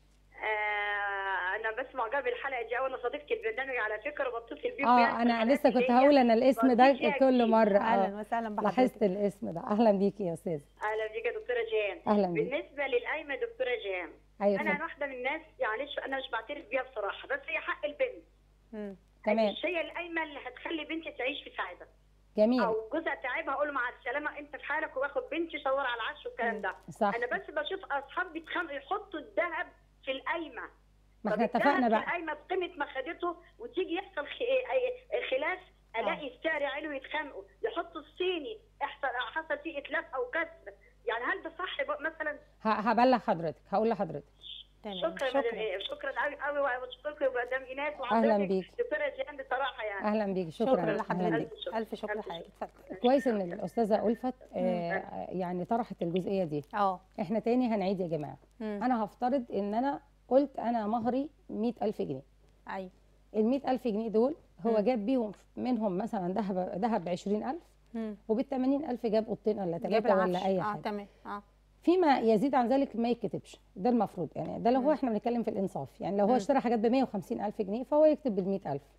آه انا بس معجبه بالحلقه دي اول صديقتي البرنامج على فكره بتصل بيكم اه يعني في انا الحلقات لسه كنت اللي هي- هقول انا الاسم ده بسيط يعني. كل مره اه اهلا وسهلا لاحظت بحضرتك الاسم ده اهلا بيكي يا استاذ اهلا بيك يا دكتوره جيهان اهلا بيكي بالنسبه للقايمه يا دكتوره جيهان ايوه انا اتفضل. واحده من الناس معلش انا مش بعترف بيها بصراحه بس هي حق البنت مم. تمام مش هي القايمه اللي هتخلي بنتي تعيش في سعاده جميل او جوزها تعبها اقول له مع السلامه انت في حالك واخد بنتي شاور على العش والكلام ده صح انا بس بشوف اصحاب بيتخانقوا يحطوا الذهب في القايمه ما طب احنا الذهب اتفقنا في بقى القايمه بقيمه ما خدته وتيجي يحصل خ- أي- خلاف الاقي السعر عالي ويتخانقوا يحطوا الصيني يحصل حصل فيه اتلاف او كسر يعني هل ده صح بقى مثلا ه- هبلغ حضرتك هقول لحضرتك تمام شكرا شكرا شكرا, شكرا قوي قوي واشكركم قدام ايناس أهلاً وحضرتك بيك. دكتوره جيهان بصراحه يعني اهلا بيكي شكرا شكرا أهلاً لحضرتك بيكي. ألف شكر. الف شكر ألف شكر. لحضرتك اتفضل كويس ان الاستاذه الفت آه يعني طرحت الجزئيه دي اه احنا تاني هنعيد يا جماعه مم. انا هفترض ان انا قلت انا مهري 100000 جنيه ايوه ال 100000 جنيه دول هو مم. جاب بيهم منهم مثلا ذهب ذهب ب 20000 مم. وبال 80000 جاب اوضتين ولا جاب ثلاثه ولا العفش. اي اه حاجه تمام اه فيما يزيد عن ذلك ما يتكتبش ده المفروض يعني ده لو مم. هو احنا بنتكلم في الانصاف يعني لو مم. هو اشترى حاجات ب 150000 جنيه فهو يكتب بال 100000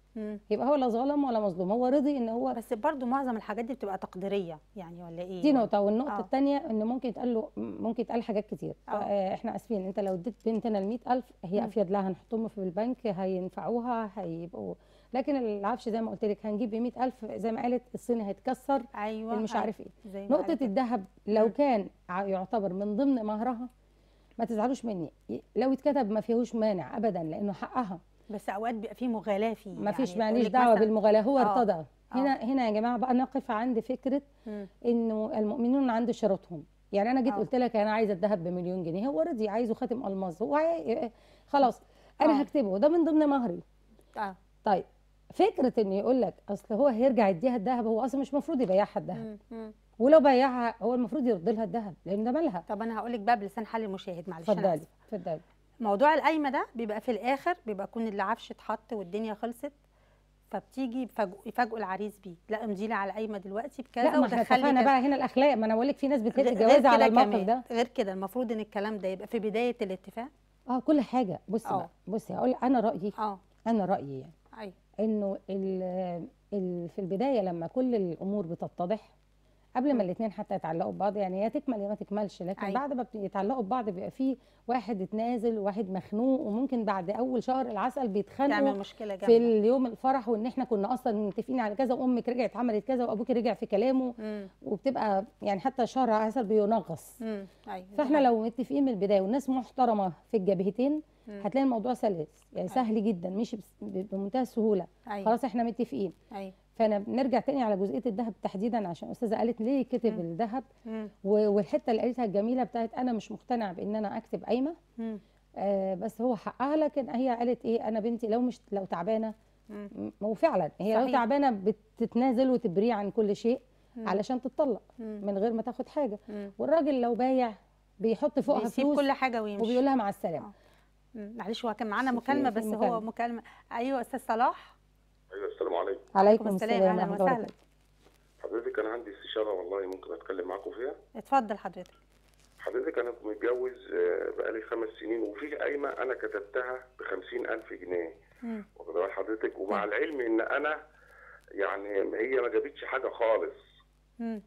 مم. يبقى هو لا ظلم ولا مظلوم هو رضي ان هو بس برضو معظم الحاجات دي بتبقى تقديريه يعني ولا ايه دي نقطة والنقطة آه. الثانية ان ممكن يتقال له ممكن يتقال حاجات كتير آه. آه احنا اسفين انت لو اديت بنتنا ال 100000 هي مم. افيد لها هنحطهم في البنك هينفعوها هيبقوا لكن العفش زي ما قلت لك هنجيب ب 100000 زي ما قالت الصيني هيتكسر ايوه مش أيوة. عارف ايه زي ما نقطة قالت. الذهب لو مم. كان ع- يعتبر من ضمن مهرها ما تزعلوش مني ي- لو اتكتب ما فيهوش مانع ابدا لانه حقها بس اوقات بيبقى فيه مغالاه فيه ما فيش يعني ماليش تقولك دعوه مثلاً- بالمغالاه هو آه. ارتضى هنا هنا يا جماعه بقى نقف عند فكره مم. انه المؤمنون عند شروطهم يعني انا جيت آه. قلت لك انا عايزه الذهب بمليون جنيه هو رضي عايزه خاتم الماظ هو عاي... خلاص انا آه. هكتبه ده من ضمن مهري اه طيب فكره انه يقول لك اصل هو هيرجع يديها الذهب هو اصلا مش المفروض يبيعها الذهب مم. مم. ولو بيعها هو المفروض يرد لها الذهب لان ده مالها طب انا هقول لك بقى بلسان حل المشاهد معلش أنا اتفضلي آسفة. اتفضلي موضوع القايمه ده بيبقى في الاخر بيبقى يكون العفش اتحط والدنيا خلصت فبتيجي يفاجئوا يفاجئوا العريس بيه لا امضي لي على القايمه دلوقتي بكذا لا ما احنا ودخلي اتفقنا كذا. بقى هنا الاخلاق ما انا بقول لك في ناس بتهد غير جوازها على كده الموقف كمان ده غير كده المفروض ان الكلام ده يبقى في بدايه الاتفاق اه كل حاجه بصي آه. بقى بصي هقول انا رايي اه انا رايي يعني ايوه انه ال- ال- في البدايه لما كل الامور بتتضح قبل ما الاثنين حتى يتعلقوا ببعض يعني يا تكمل يا ما تكملش لكن أيوة. بعد ما بت- يتعلقوا ببعض بيبقى في واحد اتنازل وواحد مخنوق وممكن بعد اول شهر العسل بيتخانقوا تعمل مشكله في جامده اليوم الفرح وان احنا كنا اصلا متفقين على كذا وامك رجعت عملت كذا وابوك رجع في كلامه مم. وبتبقى يعني حتى شهر عسل بينغص مم. ايوه دي فاحنا حقيقة. لو متفقين من البدايه والناس محترمه في الجبهتين مم. هتلاقي الموضوع سلس يعني سهل جدا مش بس- بمنتهى السهوله ايوه خلاص احنا متفقين ايوه فانا بنرجع تاني على جزئيه الذهب تحديدا عشان الاستاذه قالت ليه كتب مم. الذهب مم. و- والحته اللي قالتها الجميله بتاعت انا مش مقتنع بان انا اكتب قايمه مم. آه بس هو حقها لكن هي قالت ايه انا بنتي لو مش لو تعبانه مم. م- وفعلا هي لو صحيح. تعبانه بتتنازل وتبريه عن كل شيء مم. علشان تتطلق مم. من غير ما تاخد حاجه مم. والراجل لو بايع بيحط فوقها بيسيب فلوس كل حاجه ويمشي وبيقول لها مع السلامه مم. معلش هو كان معانا في- مكالمه في بس هو مكالمة. مكالمه ايوه استاذ صلاح ايوه السلام عليكم عليكم السلام، السلام أهلاً ورحمه الله وسهلاً. وبركاته حضرتك انا عندي استشاره والله ممكن اتكلم معاكم فيها اتفضل حضرتك حضرتك انا متجوز آه، بقالي خمس سنين وفي قايمه انا كتبتها ب ألف جنيه مم. واخد بال حضرتك ومع العلم ان انا يعني هي ما جابتش حاجه خالص مم.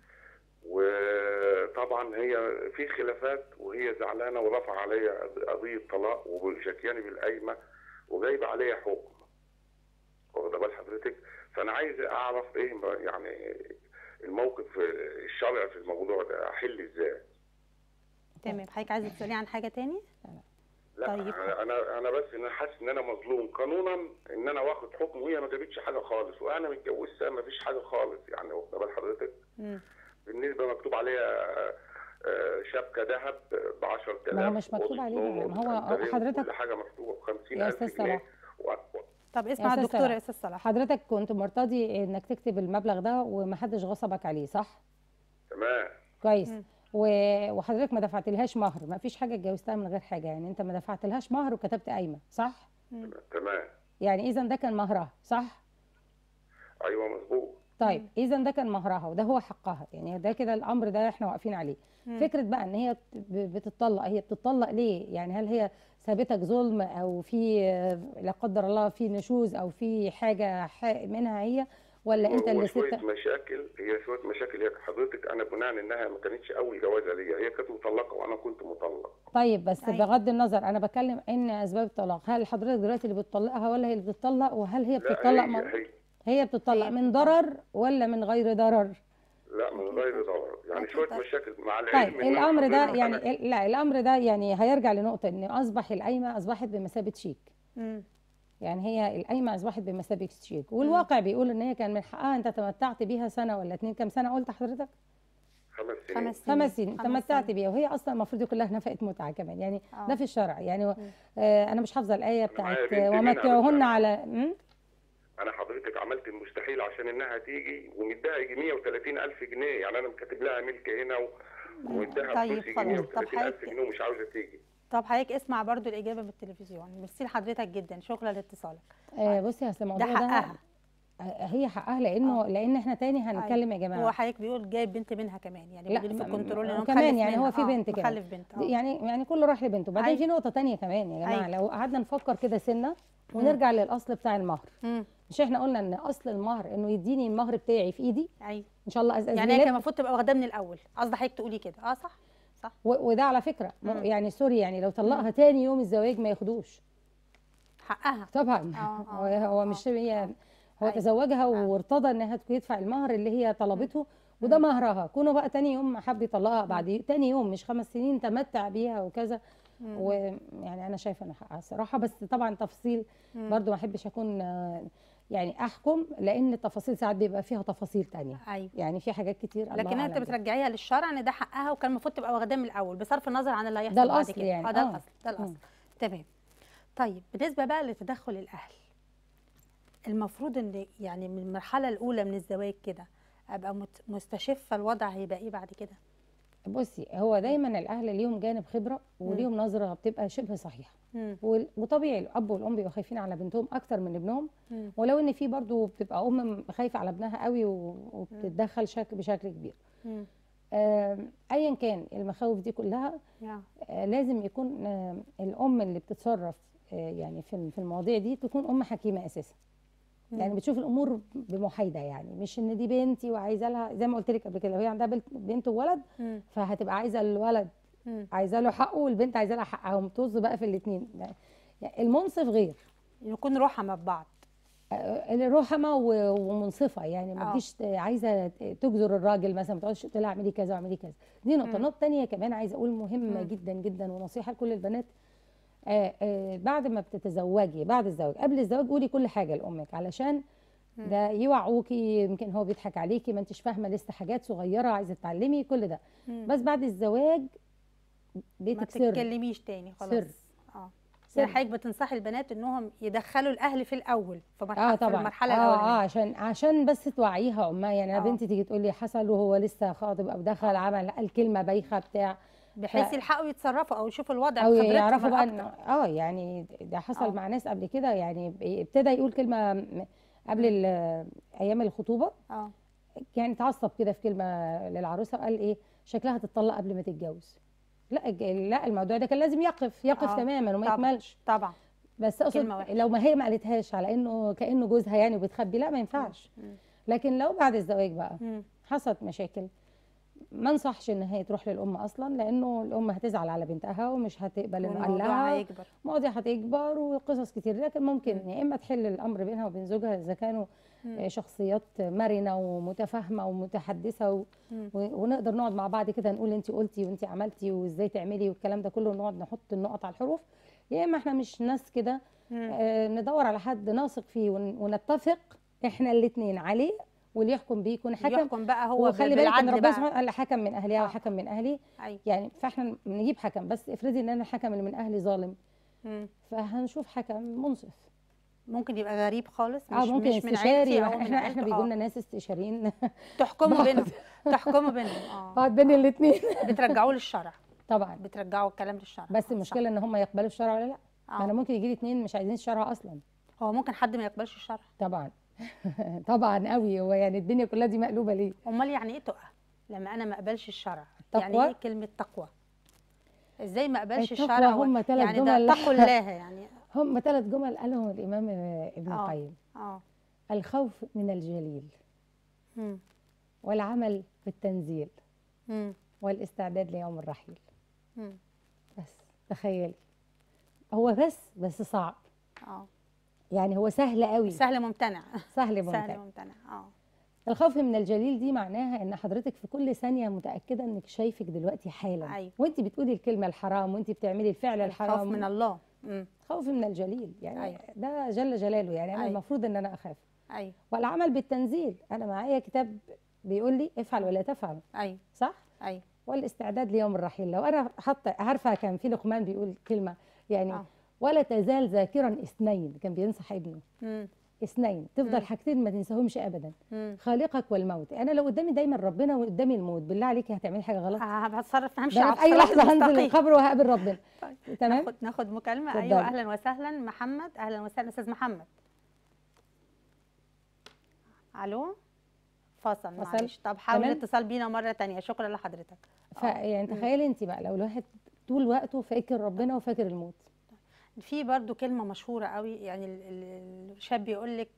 وطبعا هي في خلافات وهي زعلانه ورفع عليا قضيه طلاق وشكياني بالقايمه وجايبه عليا حكم واخد بال حضرتك فانا عايز اعرف ايه ما- يعني الموقف الشرعي في الموضوع ده احل ازاي تمام حضرتك عايزه تسالي عن حاجه تاني لا طيب. انا انا انا بس انا حاسس ان انا مظلوم قانونا ان انا واخد حكم وهي ما جابتش حاجه خالص وانا متجوزها ما فيش حاجه خالص يعني واخد بال حضرتك مم. بالنسبه مكتوب عليها آه، شبكه ذهب ب 10000 ما هو مش مكتوب عليها، ما هو حضرتك- كل حاجه مكتوبه ب يا 50000 أستاذ جنيه صلاح. و- و- طب اسمع أستاذ الدكتور صلاح. يا استاذ صلاح حضرتك كنت مرتضي انك تكتب المبلغ ده ومحدش غصبك عليه صح تمام كويس مم. و- وحضرتك ما دفعتلهاش مهر ما فيش حاجه اتجوزتها من غير حاجه يعني انت ما دفعتلهاش مهر وكتبت قايمه صح تمام يعني اذا ده كان مهرها صح ايوه مظبوط طيب اذا ده كان مهرها وده هو حقها يعني ده كده الامر ده احنا واقفين عليه مم. فكره بقى ان هي ب- بتطلق هي بتطلق ليه يعني هل هي سابتك ظلم او في لا قدر الله في نشوز او في حاجه حق منها هي ولا انت هو اللي شويه سبت مشاكل هي شويه مشاكل هي حضرتك انا بناء انها ما كانتش اول جوازه ليا هي كانت مطلقه وانا كنت مطلق طيب بس أيوة. بغض النظر انا بتكلم ان اسباب الطلاق هل حضرتك دلوقتي اللي بتطلقها ولا هي اللي بتطلق وهل هي لا بتطلق هي, م- هي هي بتطلق هي من بتطلق. ضرر ولا من غير ضرر لا من غير ضرر يعني أكيد شويه طبعا. مشاكل مع العلم طيب إن أنا الامر ده حضرتك يعني أنا- لا الامر ده يعني هيرجع لنقطه ان اصبح القايمه اصبحت بمثابه شيك مم. يعني هي القايمه اصبحت بمثابه شيك والواقع بيقول ان هي كان من حقها انت تمتعت بيها سنه ولا اتنين كام سنه قلت حضرتك خمس سنين خمس سنين خمس سنين خمس تمتعت سنين. بيها وهي اصلا المفروض يكون لها نفقه متعه كمان يعني آه. ده في الشرع يعني آه انا مش حافظه الايه بتاعت معايا بنت منها ومتعوهن بس. على م? انا حضرتك عملت المستحيل عشان انها تيجي ومديها يجي 130 الف جنيه يعني انا مكاتب لها ملك هنا و... ومديها طيب فلوس يجي خلاص. 130 طب الف حضرتك- جنيه ومش عاوزه تيجي طب حضرتك اسمع برضو الاجابه بالتلفزيون ميرسي لحضرتك جدا شكرا لاتصالك آه بصي يا أستاذ ده الموضوع ده حقها آه، هي حقها لانه لان احنا تاني هنتكلم يا هو جماعه حضرتك بيقول جايب بنت منها كمان يعني لا، بيقول في م- الكنترول م- ان هو كمان مخلف يعني هو منها. في آه، بنت كمان. مخلف بنت اه يعني يعني كله راح لبنته بعدين أيوة. في نقطه تانية كمان يا جماعه أيوة. لو قعدنا نفكر كده سنه ونرجع للاصل بتاع المهر مم. مش احنا قلنا ان اصل المهر انه يديني المهر بتاعي في ايدي ايوه ان شاء الله أز يعني هي كان المفروض تبقى واخداه من الاول قصدي حضرتك تقولي كده اه صح صح وده على فكره م- مم. يعني سوري يعني لو طلقها تاني يوم الزواج ما ياخدوش حقها طبعا آه، هو, آه، هو آه، مش هي هو أيوة. تزوجها آه. وارتضى انها يدفع المهر اللي هي طلبته وده مهرها كونه بقى تاني يوم حب يطلقها بعد تاني يوم مش خمس سنين تمتع بيها وكذا مم. ويعني انا شايفه انه حقها الصراحه بس طبعا تفصيل مم. برضو ما احبش اكون آه، يعني احكم لان التفاصيل ساعات بيبقى فيها تفاصيل تانية ايوه يعني في حاجات كتير الله لكن انت أعلم بيها. بترجعيها للشرع ان ده حقها وكان المفروض تبقى واخداه من الاول بصرف النظر عن اللي هيحصل ده بعد الأصل كده. يعني، اه ده آه. الاصل ده الاصل مم. تمام طيب بالنسبه بقى لتدخل الاهل المفروض ان يعني من المرحله الاولى من الزواج كده ابقى مت- مستشفه الوضع هيبقى ايه بعد كده بصي هو دايما الاهل ليهم جانب خبره وليهم نظره بتبقى شبه صحيحه مم. وال- وطبيعي الاب والام بيبقوا خايفين على بنتهم اكتر من ابنهم مم. ولو ان في برضو بتبقى ام خايفه على ابنها قوي و- وبتتدخل شكل بشكل كبير مم. آم، ايا كان المخاوف دي كلها يا. آه، لازم يكون آم، الام اللي بتتصرف آه، يعني في في المواضيع دي تكون ام حكيمه اساسا يعني بتشوف الامور بمحايده يعني مش ان دي بنتي وعايزه لها زي ما قلت لك قبل كده لو هي عندها بنت بنت وولد مم. فهتبقى عايزه الولد مم. عايزه له حقه والبنت عايزه لها حقها ومطز بقى في الاثنين المنصف غير نكون رحمة ببعض آه، الرحمه و- ومنصفه يعني ما آه. تجيش ت- عايزه ت- تجزر الراجل مثلا ما تقعدش تقول لها اعملي كذا واعملي كذا دي نقطه مم. نقطه ثانيه كمان عايزه اقول مهمه مم. جدا جدا ونصيحه لكل البنات آه آه بعد ما بتتزوجي بعد الزواج قبل الزواج قولي كل حاجه لامك علشان مم. ده يوعوكي يمكن هو بيضحك عليكي ما انتش فاهمه لسه حاجات صغيره عايزه تتعلمي كل ده مم. بس بعد الزواج ما بيتك سر تتكلميش تاني خلاص سر. اه سر. يعني حضرتك بتنصحي البنات انهم يدخلوا الاهل في الاول في مرحله اه في طبعا المرحله اه اه الاولانيه عشان عشان بس توعيها امها يعني انا آه. بنتي تيجي تقول لي حصل وهو لسه خاطب او دخل عمل قال كلمه بايخه بتاع بحيث ف- يلحقوا يتصرفوا او يشوفوا الوضع او بخبرتهم يعرفوا بقى الأكتر. ان اه يعني ده حصل آه. مع ناس قبل كده يعني ب- ابتدى يقول كلمه م- قبل ال- ايام الخطوبه اه يعني اتعصب كده في كلمه للعروسه وقال ايه شكلها هتطلق قبل ما تتجوز لا الج- لا الموضوع ده كان لازم يقف يقف آه، تماما وما طبعا. يكملش طبعا بس اقصد كلمة وحشة. لو ما هي ما قالتهاش على انه كانه جوزها يعني وبتخبي لا ما ينفعش مم. لكن لو بعد الزواج بقى مم. حصلت مشاكل ما انصحش ان هي تروح للام اصلا لانه الام هتزعل على بنتها ومش هتقبل انه قال والموضوع لها هيكبر مواضيع هتكبر وقصص كتير لكن ممكن يا اما تحل الامر بينها وبين زوجها اذا كانوا مم. آه، شخصيات مرنه ومتفاهمه ومتحدثه و... مم. و- ونقدر نقعد مع بعض كده نقول انت قلتي وانت عملتي وازاي تعملي والكلام ده كله ونقعد نحط النقط على الحروف يا اما احنا مش ناس كده مم. آه، ندور على حد نثق فيه ون- ونتفق احنا الاثنين عليه واللي يحكم بيه يكون حكم يحكم بقى هو وخلي بالك ان بالعدل ربنا بقى سبحانه قال حكم من اهلها آه. وحكم من اهلي أيوة. يعني فاحنا نجيب حكم بس افرضي ان انا الحكم اللي من اهلي ظالم مم. فهنشوف حكم منصف ممكن يبقى غريب خالص مش اه ممكن مش من استشاري عيلتي او من احنا احنا عيلته. بيجوا لنا آه. ناس استشاريين تحكموا بعض. بينهم تحكموا بينهم اه اقعد بين الاثنين بترجعوا للشرع طبعا بترجعوا الكلام للشرع بس آه، المشكله ان هم يقبلوا الشرع ولا لا صح. ما انا آه. ممكن يجي لي اثنين مش عايزين الشرع اصلا هو ممكن حد ما يقبلش الشرع طبعا طبعا قوي هو يعني الدنيا كلها دي مقلوبه ليه امال يعني ايه تقى لما انا ما اقبلش الشرع تقوى؟ يعني ايه كلمه تقوى ازاي ما اقبلش التقوى الشرع و- هم ثلاث يعني ده جمل. اتقوا الله يعني هم ثلاث جمل قالهم الامام ابن آه. القيم اه الخوف من الجليل مم. والعمل بالتنزيل مم. والاستعداد ليوم الرحيل مم. بس تخيلي هو بس بس صعب اه يعني هو سهل قوي سهل ممتنع سهل ممتع سهل ممتنع اه الخوف من الجليل دي معناها ان حضرتك في كل ثانيه متاكده انك شايفك دلوقتي حالا أيوة. وانت بتقولي الكلمه الحرام وانت بتعملي الفعل الحرام الخوف من الله مم. خوف من الجليل يعني أيوة. ده جل جلاله يعني انا أيوة. المفروض ان انا اخاف ايوه والعمل بالتنزيل انا معايا كتاب بيقول لي افعل ولا تفعل ايوه صح ايوه والاستعداد ليوم الرحيل لو انا حاطه عارفه كان في لقمان بيقول كلمه يعني آه. ولا تزال ذاكرا اثنين كان بينصح ابنه مم. اثنين تفضل مم. حاجتين ما تنساهمش ابدا مم. خالقك والموت انا لو قدامي دايما ربنا وقدامي الموت بالله عليكي هتعملي حاجه غلط ه- هتصرف همشي ده أنا على في اي الصراط لحظه هنزل المستقيم. القبر وهقابل ربنا طيب. تمام ناخد ناخد مكالمه اتفضلي. ايوه اهلا وسهلا محمد اهلا وسهلا استاذ محمد الو فصل فصل. معلش طب حاول تمام. الاتصال بينا مره تانية شكرا لحضرتك فيعني تخيلي انت بقى لو الواحد طول وقته فاكر ربنا وفاكر الموت في برضو كلمه مشهوره قوي يعني ال- ال- الشاب يقول لك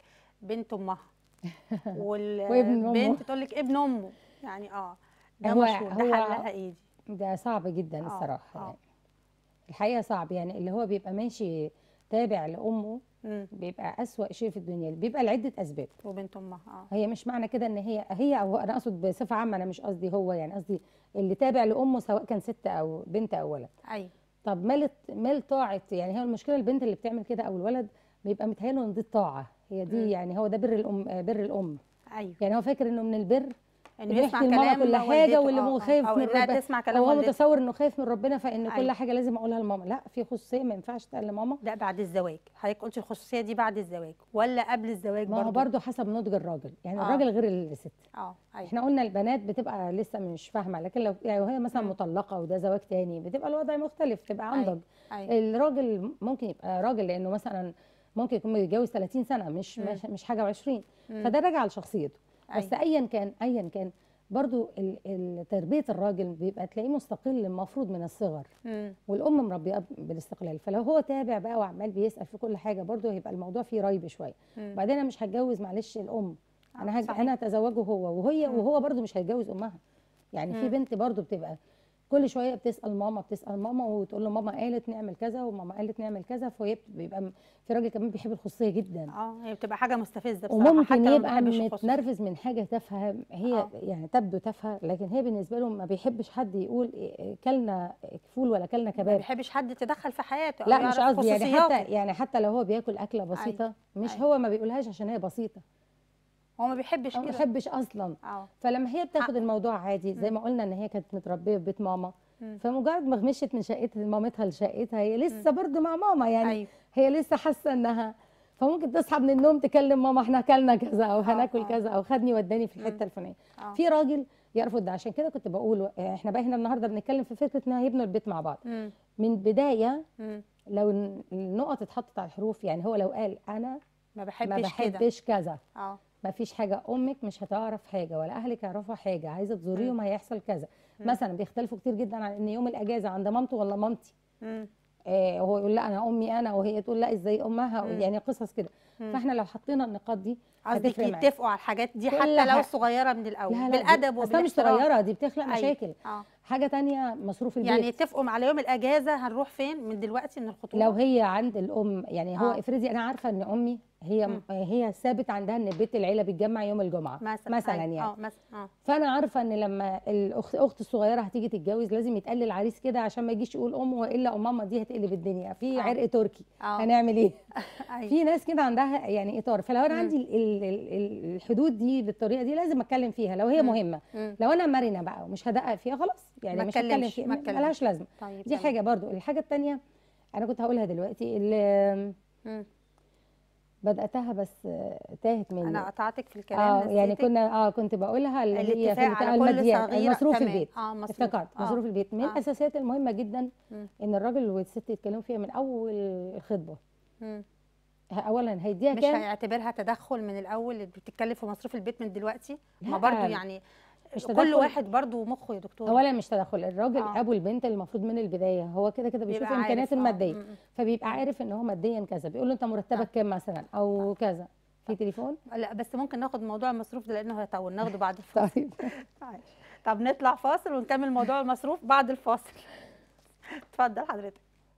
بنت امها وابن والبنت أمه. تقول لك ابن امه يعني اه ده هو- مشهور ده هو- حلها ايه دي ده صعب جدا آه، الصراحه آه. يعني. الحقيقه صعب يعني اللي هو بيبقى ماشي تابع لامه مم. بيبقى أسوأ شيء في الدنيا بيبقى لعده اسباب وبنت امها اه هي مش معنى كده ان هي هي او انا اقصد بصفه عامه انا مش قصدي هو يعني قصدي اللي تابع لامه سواء كان ست او بنت او ولد ايوه طب مال مال طاعه يعني هي المشكله البنت اللي بتعمل كده او الولد بيبقى متهيأله ان دي الطاعه هي دي مم. يعني هو ده بر الام آه، بر الام ايوه يعني هو فاكر انه من البر انه إنه يسمع يحكي لماما كلام كل حاجة والدته، واللي آه، هو آه. خايف او من انها ربنا. تسمع كلام او هو والدته متصور انه خايف من ربنا فان كل أيوة. حاجه لازم اقولها لماما لا في خصوصيه ما ينفعش تقول لماما ده بعد الزواج حضرتك قلتي الخصوصيه دي بعد الزواج ولا قبل الزواج ما هو برضو برضه حسب نضج الراجل يعني آه. الراجل غير الست اه ايوه احنا قلنا البنات بتبقى لسه مش فاهمه لكن لو يعني وهي مثلا مم. مطلقه وده زواج تاني بتبقى الوضع مختلف تبقى أيوة. انضج ايوه الراجل ممكن يبقى راجل لانه مثلا ممكن يكون متجوز 30 سنه مش مم. مش, مش حاجه و20 مم. فده راجع لشخصيته بس أيوة. ايا كان ايا كان برضو ال- ال- تربيه الراجل بيبقى تلاقيه مستقل المفروض من الصغر مم. والام مربيه بالاستقلال فلو هو تابع بقى وعمال بيسال في كل حاجه برضو هيبقى الموضوع فيه ريب شويه مم. وبعدين انا مش هتجوز معلش الام آه، انا هج... صحيح. انا اتزوجه هو وهي مم. وهو برضو مش هيتجوز امها يعني في مم. بنت برضو بتبقى كل شويه بتسال ماما بتسال ماما وتقول له ماما قالت نعمل كذا وماما قالت نعمل كذا فهي بيبقى م- في راجل كمان بيحب الخصوصيه جدا اه هي بتبقى حاجه مستفزه بصراحه حتى وممكن لو ما يبقى بيحبش الخصوصية. متنرفز من حاجه تافهه هي آه. يعني تبدو تافهه لكن هي بالنسبه له ما بيحبش حد يقول إيه- إيه كلنا فول ولا كلنا ما كباب بيحبش حد يتدخل في حياته أو لا مش يعرف قصدي يعني خصوصياته. حتى يعني حتى لو هو بياكل اكله بسيطه مش أيوة. هو ما بيقولهاش عشان هي بسيطه هو ما بيحبش هو ما كده بيحبش اصلا اه فلما هي بتاخد حق. الموضوع عادي زي مم. ما قلنا ان هي كانت متربيه في بيت ماما مم. فمجرد ما مشيت من شقتها مامتها لشقتها هي لسه برضو مع ماما يعني ايوه هي لسه حاسه انها فممكن تصحى من النوم تكلم ماما احنا اكلنا كذا او هناكل آه. كذا او خدني وداني في مم. الحته الفلانيه اه في راجل يرفض ده عشان كده كنت بقول احنا بقى هنا النهارده بنتكلم في فكره ان هيبنوا البيت مع بعض مم. من بدايه مم. لو الن- النقط اتحطت على الحروف يعني هو لو قال انا ما ما بحبش كده بحبش كذا اه ما فيش حاجه امك مش هتعرف حاجه ولا اهلك يعرفوا حاجه عايزه تزوريهم هيحصل كذا مم. مثلا بيختلفوا كتير جدا عن ان يوم الاجازه عند مامته ولا مامتي مم. آه هو يقول لا انا امي انا وهي تقول لا ازاي امها مم. يعني قصص كده مم. فاحنا لو حطينا النقاط دي قصدك هتفرق معاك. يتفقوا على الحاجات دي كل حتى لو حاجة. صغيره من الاول لا لا بالادب دي اصلا مش وبالاحترام صغيره دي بتخلق أيوة. مشاكل اه حاجه تانية مصروف البيت يعني يتفقوا على يوم الاجازه هنروح فين من دلوقتي من الخطوبه لو هي عند الام يعني هو آه. افرضي انا عارفه ان امي هي مم. هي ثابت عندها ان بيت العيله بيتجمع يوم الجمعه مثلا مثلا أيوة. يعني اه مثلا اه فانا عارفه ان لما الاخت اخت الصغيره هتيجي تتجوز لازم يتقال للعريس كده عشان ما يجيش يقول امه والا ماما دي هتقلب الدنيا في آه. عرق تركي اه هنعمل ايه أيوة. في ناس كده عندها يعني اطار فلو انا مم. عندي ال- ال- ال- الحدود دي بالطريقه دي لازم اتكلم فيها لو هي مم. مهمه مم. لو انا مرنه بقى ومش هدقق فيها خلاص يعني ما مش هتكلم اتكلمش، فيها ما م- اتكلمش. ملهاش لازمه طيب دي تمام. حاجه برضو الحاجه الثانيه انا كنت هقولها دلوقتي اللي مم. بداتها بس آه، تاهت مني انا قطعتك في الكلام اه يعني نسيتك. كنا اه كنت بقولها اللي هي في الاتفاق بتاع على كل الماديات صغيره مصروف تمام. البيت اه مصروف افتكرت آه. مصروف البيت من آه. الاساسيات المهمه جدا مم. ان الراجل والست يتكلموا فيها من اول الخطبه مم. اولا هيديها مش كام هيعتبرها تدخل من الاول اللي بتتكلم في مصروف البيت من دلوقتي ما لا، برضو يعني مش كل تدخل. واحد برضو مخه يا دكتور اولا مش تدخل الراجل آه. ابو البنت المفروض من البدايه هو كده كده بيشوف بيبقى الامكانيات عارف، آه. الماديه م- م. فبيبقى عارف ان هو ماديا كذا بيقول له انت مرتبك كام مثلا او كذا في تليفون لا بس ممكن ناخد موضوع المصروف ده لانه هيطول ناخده بعد الفاصل طيب طيب. طب نطلع فاصل ونكمل موضوع المصروف بعد الفاصل اتفضل حضرتك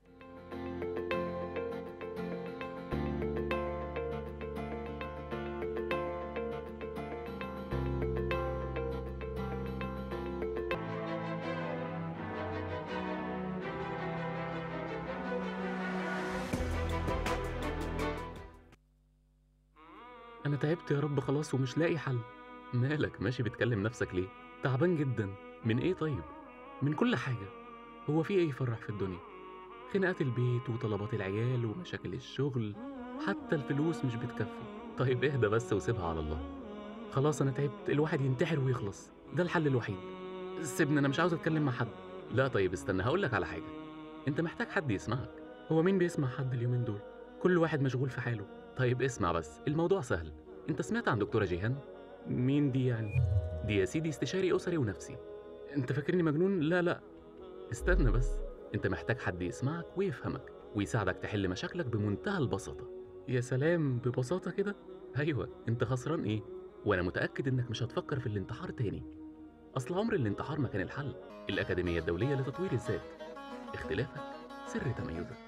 انا تعبت يا رب خلاص ومش لاقي حل مالك ماشي بتكلم نفسك ليه تعبان جدا من ايه طيب من كل حاجه هو في ايه يفرح في الدنيا خناقات البيت وطلبات العيال ومشاكل الشغل حتى الفلوس مش بتكفي طيب اهدى بس وسيبها على الله خلاص انا تعبت الواحد ينتحر ويخلص ده الحل الوحيد سيبني انا مش عاوز اتكلم مع حد لا طيب استنى هقولك على حاجه انت محتاج حد يسمعك هو مين بيسمع حد اليومين دول كل واحد مشغول في حاله طيب اسمع بس الموضوع سهل انت سمعت عن دكتوره جيهان مين دي يعني دي يا سيدي استشاري اسري ونفسي انت فاكرني مجنون لا لا استنى بس انت محتاج حد يسمعك ويفهمك ويساعدك تحل مشاكلك بمنتهى البساطه يا سلام ببساطة كده أيوة أنت خسران إيه وأنا متأكد إنك مش هتفكر في الانتحار تاني أصل عمر الانتحار ما كان الحل الأكاديمية الدولية لتطوير الذات اختلافك سر تميزك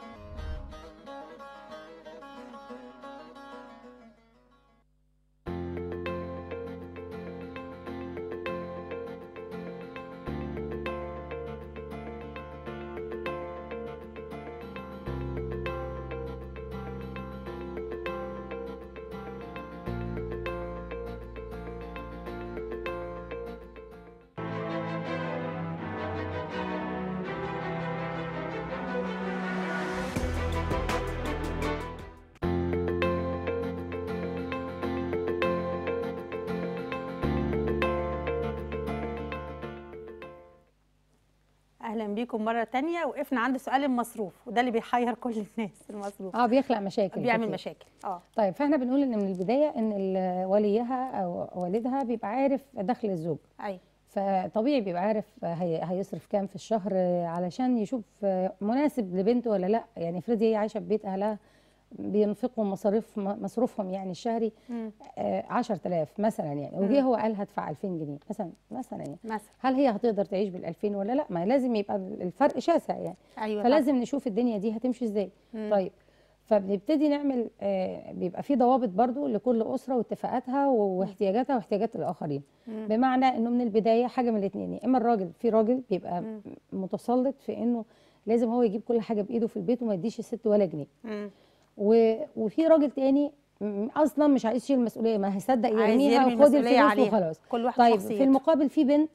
اهلا بيكم مره تانية وقفنا عند سؤال المصروف وده اللي بيحير كل الناس المصروف اه بيخلق مشاكل بيعمل كتير. مشاكل اه طيب فاحنا بنقول ان من البدايه ان ال- وليها او والدها بيبقى عارف دخل الزوج ايوه فطبيعي بيبقى عارف هي هيصرف كام في الشهر علشان يشوف مناسب لبنته ولا لا يعني افرضي هي عايشه في بيت اهلها بينفقوا مصاريف مصروفهم يعني الشهري مم. آه، 10000 مثلا يعني وجه هو قال هدفع 2000 جنيه مثلا مثلا يعني مثلا هل هي هتقدر تعيش بال 2000 ولا لا ما لازم يبقى الفرق شاسع يعني ايوه فلازم نشوف الدنيا دي هتمشي ازاي مم. طيب فبنبتدي نعمل آه، بيبقى في ضوابط برضو لكل اسره واتفاقاتها واحتياجاتها واحتياجات الاخرين مم. بمعنى انه من البدايه حاجه من الاثنين يا اما الراجل في راجل بيبقى مم. متسلط في انه لازم هو يجيب كل حاجه بايده في البيت وما يديش الست ولا جنيه مم. و... وفي راجل تاني م- اصلا مش عايز يشيل المسؤوليه ما هيصدق عايز يرميها يرمي وخد المسؤولية الفلوس عليها. وخلاص كل واحد طيب شخصيته. في المقابل في بنت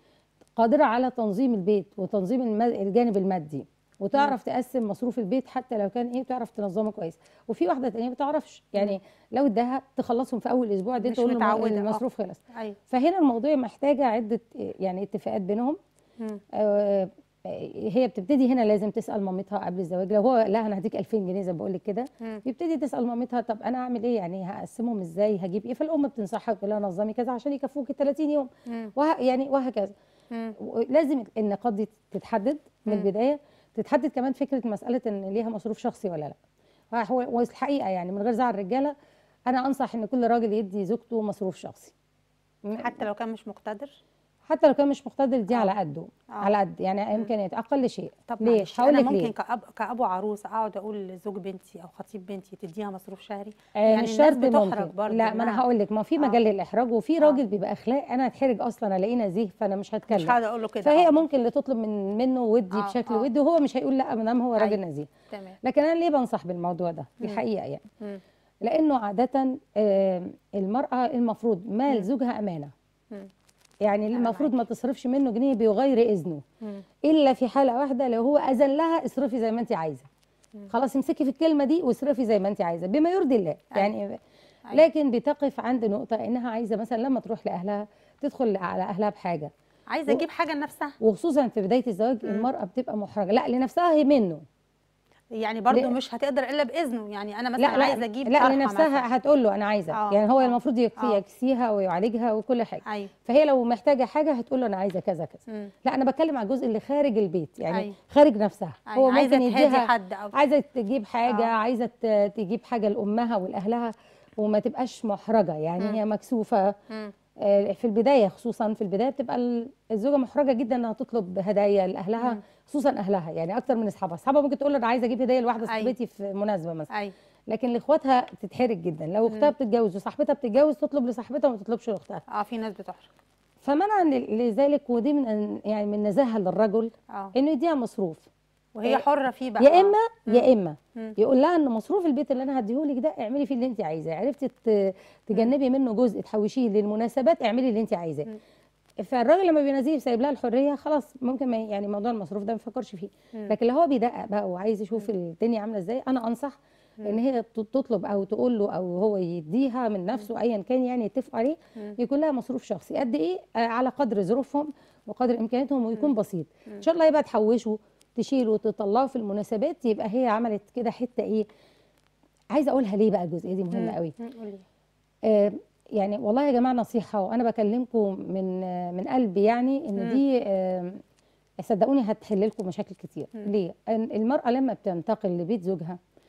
قادره على تنظيم البيت وتنظيم الم- الجانب المادي وتعرف تقسم مصروف البيت حتى لو كان ايه بتعرف تنظمه كويس وفي واحده تانية ما بتعرفش يعني لو اداها تخلصهم في اول اسبوع دي مش تقول له متعودة، آه. المصروف خلص ايوه فهنا الموضوع محتاجه عده يعني اتفاقات بينهم مم. آه، هي بتبتدي هنا لازم تسال مامتها قبل الزواج لو هو لا انا هديك 2000 جنيه زي ما بقول لك كده مم. بيبتدي تسال مامتها طب انا اعمل ايه يعني هقسمهم ازاي هجيب ايه فالام بتنصحها تقول لها نظمي كذا عشان يكفوك ال 30 يوم مم. وه يعني وهكذا مم. لازم النقاط دي تتحدد من مم. البدايه تتحدد كمان فكره مساله ان ليها مصروف شخصي ولا لا هو- والحقيقه يعني من غير زعل الرجاله انا انصح ان كل راجل يدي زوجته مصروف شخصي حتى لو كان مش مقتدر حتى لو كان مش مقتدر دي آه. على قده آه. على قد يعني امكانيات اقل شيء طب ليه معلش هقول انا لك ليه ممكن كأب كابو عروسه اقعد اقول لزوج بنتي او خطيب بنتي تديها مصروف شهري آه يعني مش الناس شرط بتحرج ممكن برضه لا ما انا إنها- هقول لك ما في آه. مجال للاحراج وفي آه. راجل بيبقى اخلاق انا هتحرج اصلا الاقيه نزيه فانا مش مش هتكلم هقعد اقول له كده فهي آه. ممكن اللي تطلب من منه ودي آه، بشكل آه. ودي وهو مش هيقول لا ما دام هو راجل أيوة. نزيه تمام لكن انا ليه بنصح بالموضوع ده مم. الحقيقه يعني مم. لانه عاده آه، المراه المفروض مم. مال زوجها امانه مم. يعني أنا المفروض ما معاكي. تصرفش منه جنيه بغير اذنه مم. الا في حاله واحده لو هو اذن لها اصرفي زي ما انت عايزه مم. خلاص امسكي في الكلمه دي واصرفي زي ما انت عايزه بما يرضي الله يعني أيوة. لكن بتقف عند نقطه انها عايزه مثلا لما تروح لاهلها تدخل على اهلها بحاجه عايزه و- اجيب حاجه لنفسها وخصوصا في بدايه الزواج مم. المراه بتبقى محرجه لا لنفسها هي منه يعني برضه لا. مش هتقدر الا باذنه يعني انا مثلا لا لا عايزه اجيب لا طرحة لنفسها مثلا. هتقول له انا عايزه آه، يعني هو آه. المفروض يكفي آه. يكسيها ويعالجها وكل حاجه ايوه فهي لو محتاجه حاجه هتقول له انا عايزه كذا كذا مم. لا انا بتكلم على الجزء اللي خارج البيت يعني أيوة. خارج نفسها أيوة. عايزه ممكن تهادي يديها حد او عايزه تجيب حاجه آه. عايزه ت- تجيب حاجه لامها ولاهلها وما تبقاش محرجه يعني مم. هي مكسوفه مم. آه، في البدايه خصوصا في البدايه بتبقى ال- الزوجه محرجه جدا انها تطلب هدايا لاهلها مم. خصوصا اهلها يعني اكتر من اصحابها اصحابها ممكن تقول له انا عايزه اجيب هديه لواحده أيوة. صاحبتي في مناسبه مثلا ايوه لكن لاخواتها تتحرج جدا لو اختها بتتجوز وصاحبتها بتتجوز تطلب لصاحبتها وما تطلبش لاختها اه في ناس بتحرج فمنعا ل- لذلك ودي من يعني من نزاهه للرجل اه انه يديها مصروف وهي حره فيه بقى يا آه. اما يا اما مم. يقول لها ان مصروف البيت اللي انا هديهولك ده اعملي فيه اللي انت عايزاه عرفتي ت- تجنبي منه جزء تحوشيه للمناسبات اعملي اللي انت عايزاه فالراجل لما بينزيه سايب لها الحريه خلاص ممكن ما يعني موضوع المصروف ده ما يفكرش فيه مم. لكن لو هو بيدقق بقى وعايز يشوف الدنيا عامله ازاي انا انصح ان هي ت- تطلب او تقول له او هو يديها من نفسه ايا كان يعني يتفقوا عليه مم. يكون لها مصروف شخصي قد ايه آه، على قدر ظروفهم وقدر امكانياتهم ويكون بسيط ان شاء الله يبقى تحوشه تشيله تطلعه في المناسبات يبقى هي عملت كده حته ايه عايزه اقولها ليه بقى الجزئيه دي مهمه قوي مم. قولي. آه يعني والله يا جماعه نصيحه وانا بكلمكم من آه من قلبي يعني ان مم. دي آه صدقوني هتحل لكم مشاكل كتير مم. ليه إن المراه لما بتنتقل لبيت زوجها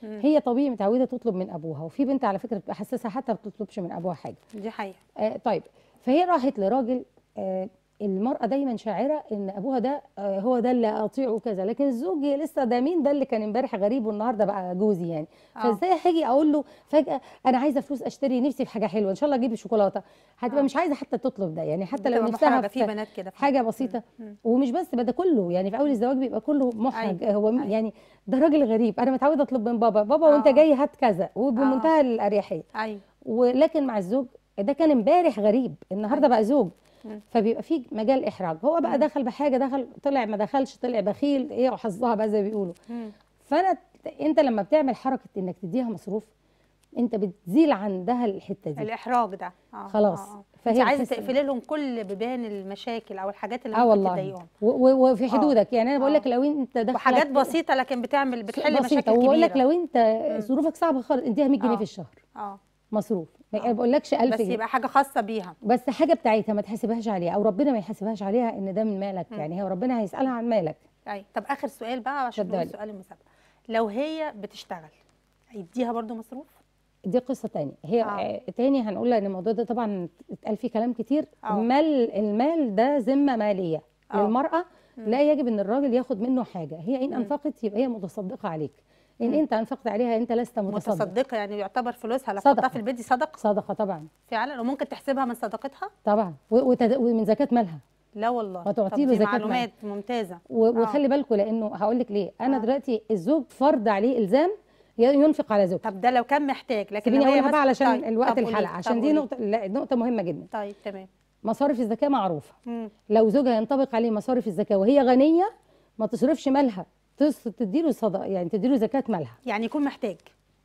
مم. هي طبيعي متعوده تطلب من ابوها وفي بنت على فكره بتبقى حساسه حتى ما بتطلبش من ابوها حاجه دي حقيقه آه طيب فهي راحت لراجل آه المرأة دايما شاعرة ان ابوها ده آه هو ده اللي اطيعه كذا لكن الزوج لسه ده مين ده اللي كان امبارح غريب والنهارده بقى جوزي يعني آه. فازاي هاجي اقول له فجأة انا عايزه فلوس اشتري نفسي في حاجة حلوة ان شاء الله اجيب شوكولاتة هتبقى آه. مش عايزة حتى تطلب ده يعني حتى لو بتبقى نفسها محرجة في في بنات كده فعلا. حاجة بسيطة مم. ومش بس بقى ده كله يعني في اول الزواج بيبقى كله محرج هو م- يعني ده راجل غريب انا متعوده اطلب من بابا بابا وانت آه. جاي هات كذا وبمنتهى الاريحيه ايوه ولكن مع الزوج ده كان امبارح غريب النهارده بقى زوج مم. فبيبقى في مجال احراج هو بقى مم. دخل بحاجه دخل طلع ما دخلش طلع بخيل ايه وحظها بقى زي ما بيقولوا مم. فانا انت لما بتعمل حركه انك تديها مصروف انت بتزيل عندها الحته دي الاحراج ده آه. خلاص. آه. آه. فهي انت عايزه بتحس إن- تقفلي لهم كل بيبان المشاكل او الحاجات اللي اه ممكن والله تضايقهم و- و- وفي آه. حدودك يعني انا بقول لك آه. لو انت داخله وحاجات بسيطه لكن بتعمل بتحل بسيطه مشاكل وبقول لك كبيره لو انت ظروفك صعبه خالص اديها 100 جنيه آه. في الشهر اه مصروف آه. ما بقولكش 1000 بس جنيه يبقى حاجه خاصه بيها بس حاجه بتاعتها ما تحاسبهاش عليها او ربنا ما يحاسبهاش عليها ان ده من مالك مم. يعني هي ربنا هيسالها عن مالك اي طب اخر سؤال بقى عشان نقول اتفضلي. سؤال المسابقه لو هي بتشتغل يديها برضو مصروف دي قصه تانية هي آه. آه. تاني هنقول لها ان الموضوع ده طبعا اتقال فيه كلام كتير آه. مال المال ده ذمه ماليه آه. للمراه مم. لا يجب ان الراجل ياخد منه حاجه هي ان مم. انفقت يبقى هي متصدقه عليك ان مم. انت انفقت عليها انت لست متصدق متصدقه يعني يعتبر فلوسها لو صدقة. حطها في البيت دي صدقه صدقه طبعا فعلا وممكن تحسبها من صدقتها طبعا و- وتد- ومن زكاه مالها لا والله وتعطي طب له دي زكاة معلومات ممتازه و- آه. وخلي بالكم لانه هقول لك ليه انا آه. دلوقتي الزوج فرض عليه الزام ي- ينفق على زوجته طب ده لو كان محتاج لكن سيبيني لو هي اقولها بقى مثلا- علشان طيب، الوقت طب قولي، الحلقه طب عشان دي قولي. نقطه لا نقطه مهمه جدا طيب تمام مصاريف الزكاه معروفه مم. لو زوجها ينطبق عليه مصاريف الزكاه وهي غنيه ما تصرفش مالها تص- تديله صدقه يعني تديله زكاه مالها يعني يكون محتاج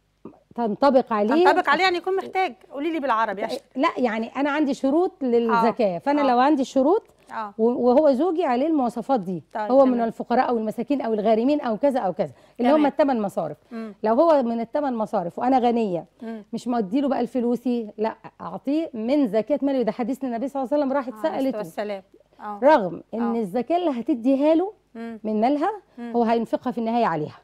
تنطبق عليه تنطبق عليه يعني يكون محتاج قولي لي بالعربي عشان لا يعني انا عندي شروط للزكاه فانا آه. لو عندي شروط اه و- وهو زوجي عليه المواصفات دي طيب، هو من تمام. الفقراء او المساكين او الغارمين او كذا او كذا اللي تمام. هم الثمان مصارف مم. لو هو من الثمان مصارف وانا غنيه مم. مش مديله بقى الفلوسي لا اعطيه من زكاه مالي وده حديث النبي صلى الله عليه وسلم راحت عليه الصلاة سالته والسلام اه رغم ان آه. الزكاه اللي هتديها له مم. من مالها مم. هو هينفقها في النهايه عليها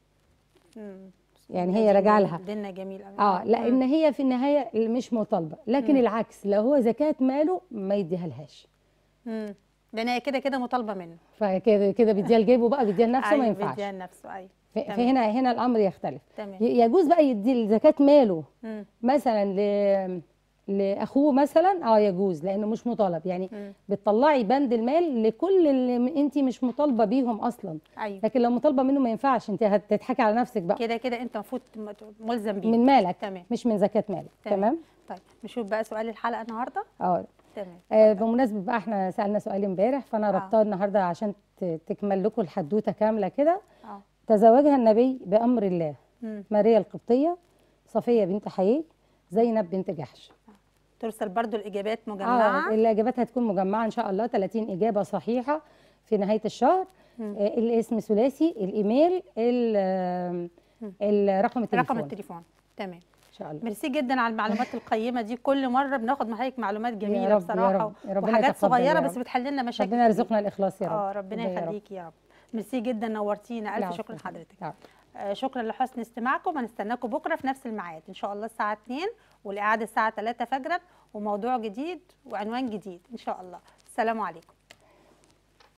مم. يعني هي راجعه لها ديننا جميل قوي اه لان هي في النهايه مش مطالبه لكن مم. العكس لو هو زكاه ماله ما يديها لهاش امم لان هي كده كده مطالبه منه فكده كده بيديها لجيبه بقى بيديها لنفسه ما أيوة، ينفعش بيديها لنفسه ايوه ف- تمام. فهنا هنا الامر يختلف تمام ي- يجوز بقى يدي زكاه ماله مم. مثلا ل لاخوه مثلا اه يجوز لانه مش مطالب يعني مم. بتطلعي بند المال لكل اللي انت مش مطالبه بيهم اصلا ايوه لكن لو مطالبه منه ما ينفعش انت هتضحكي على نفسك بقى كده كده انت المفروض م- ملزم بيه من مالك تمام مش من زكاه مالك تمام. تمام طيب نشوف بقى سؤال الحلقه النهارده اه تمام آه، بمناسبه بقى احنا سالنا سؤال امبارح فانا آه. ربطاه النهارده عشان ت- تكمل لكم الحدوته كامله كده اه تزوجها النبي بامر الله مم. ماريا القبطيه صفيه بنت حيي زينب بنت جحش ترسل برضو الاجابات مجمعه اه الاجابات هتكون مجمعه ان شاء الله 30 اجابه صحيحه في نهايه الشهر مم. آه الاسم ثلاثي الايميل ال- آم، الرقم التليفون رقم التليفون تمام ان شاء الله ميرسي جدا على المعلومات القيمه دي كل مره بناخد من حضرتك معلومات جميله رب- يا بصراحه رب. يا ربنا وحاجات يتقبل صغيره يا بس رب. بتحل لنا مشاكل ربنا كتير. يرزقنا الاخلاص يا رب اه ربنا يا رب. يخليكي يا رب ميرسي جدا نورتينا الف العفو. شكر لحضرتك العفو. آه، شكرا لحسن استماعكم هنستناكم بكره في نفس الميعاد ان شاء الله الساعه 2 والاعاده الساعه 3 فجرا وموضوع جديد وعنوان جديد ان شاء الله السلام عليكم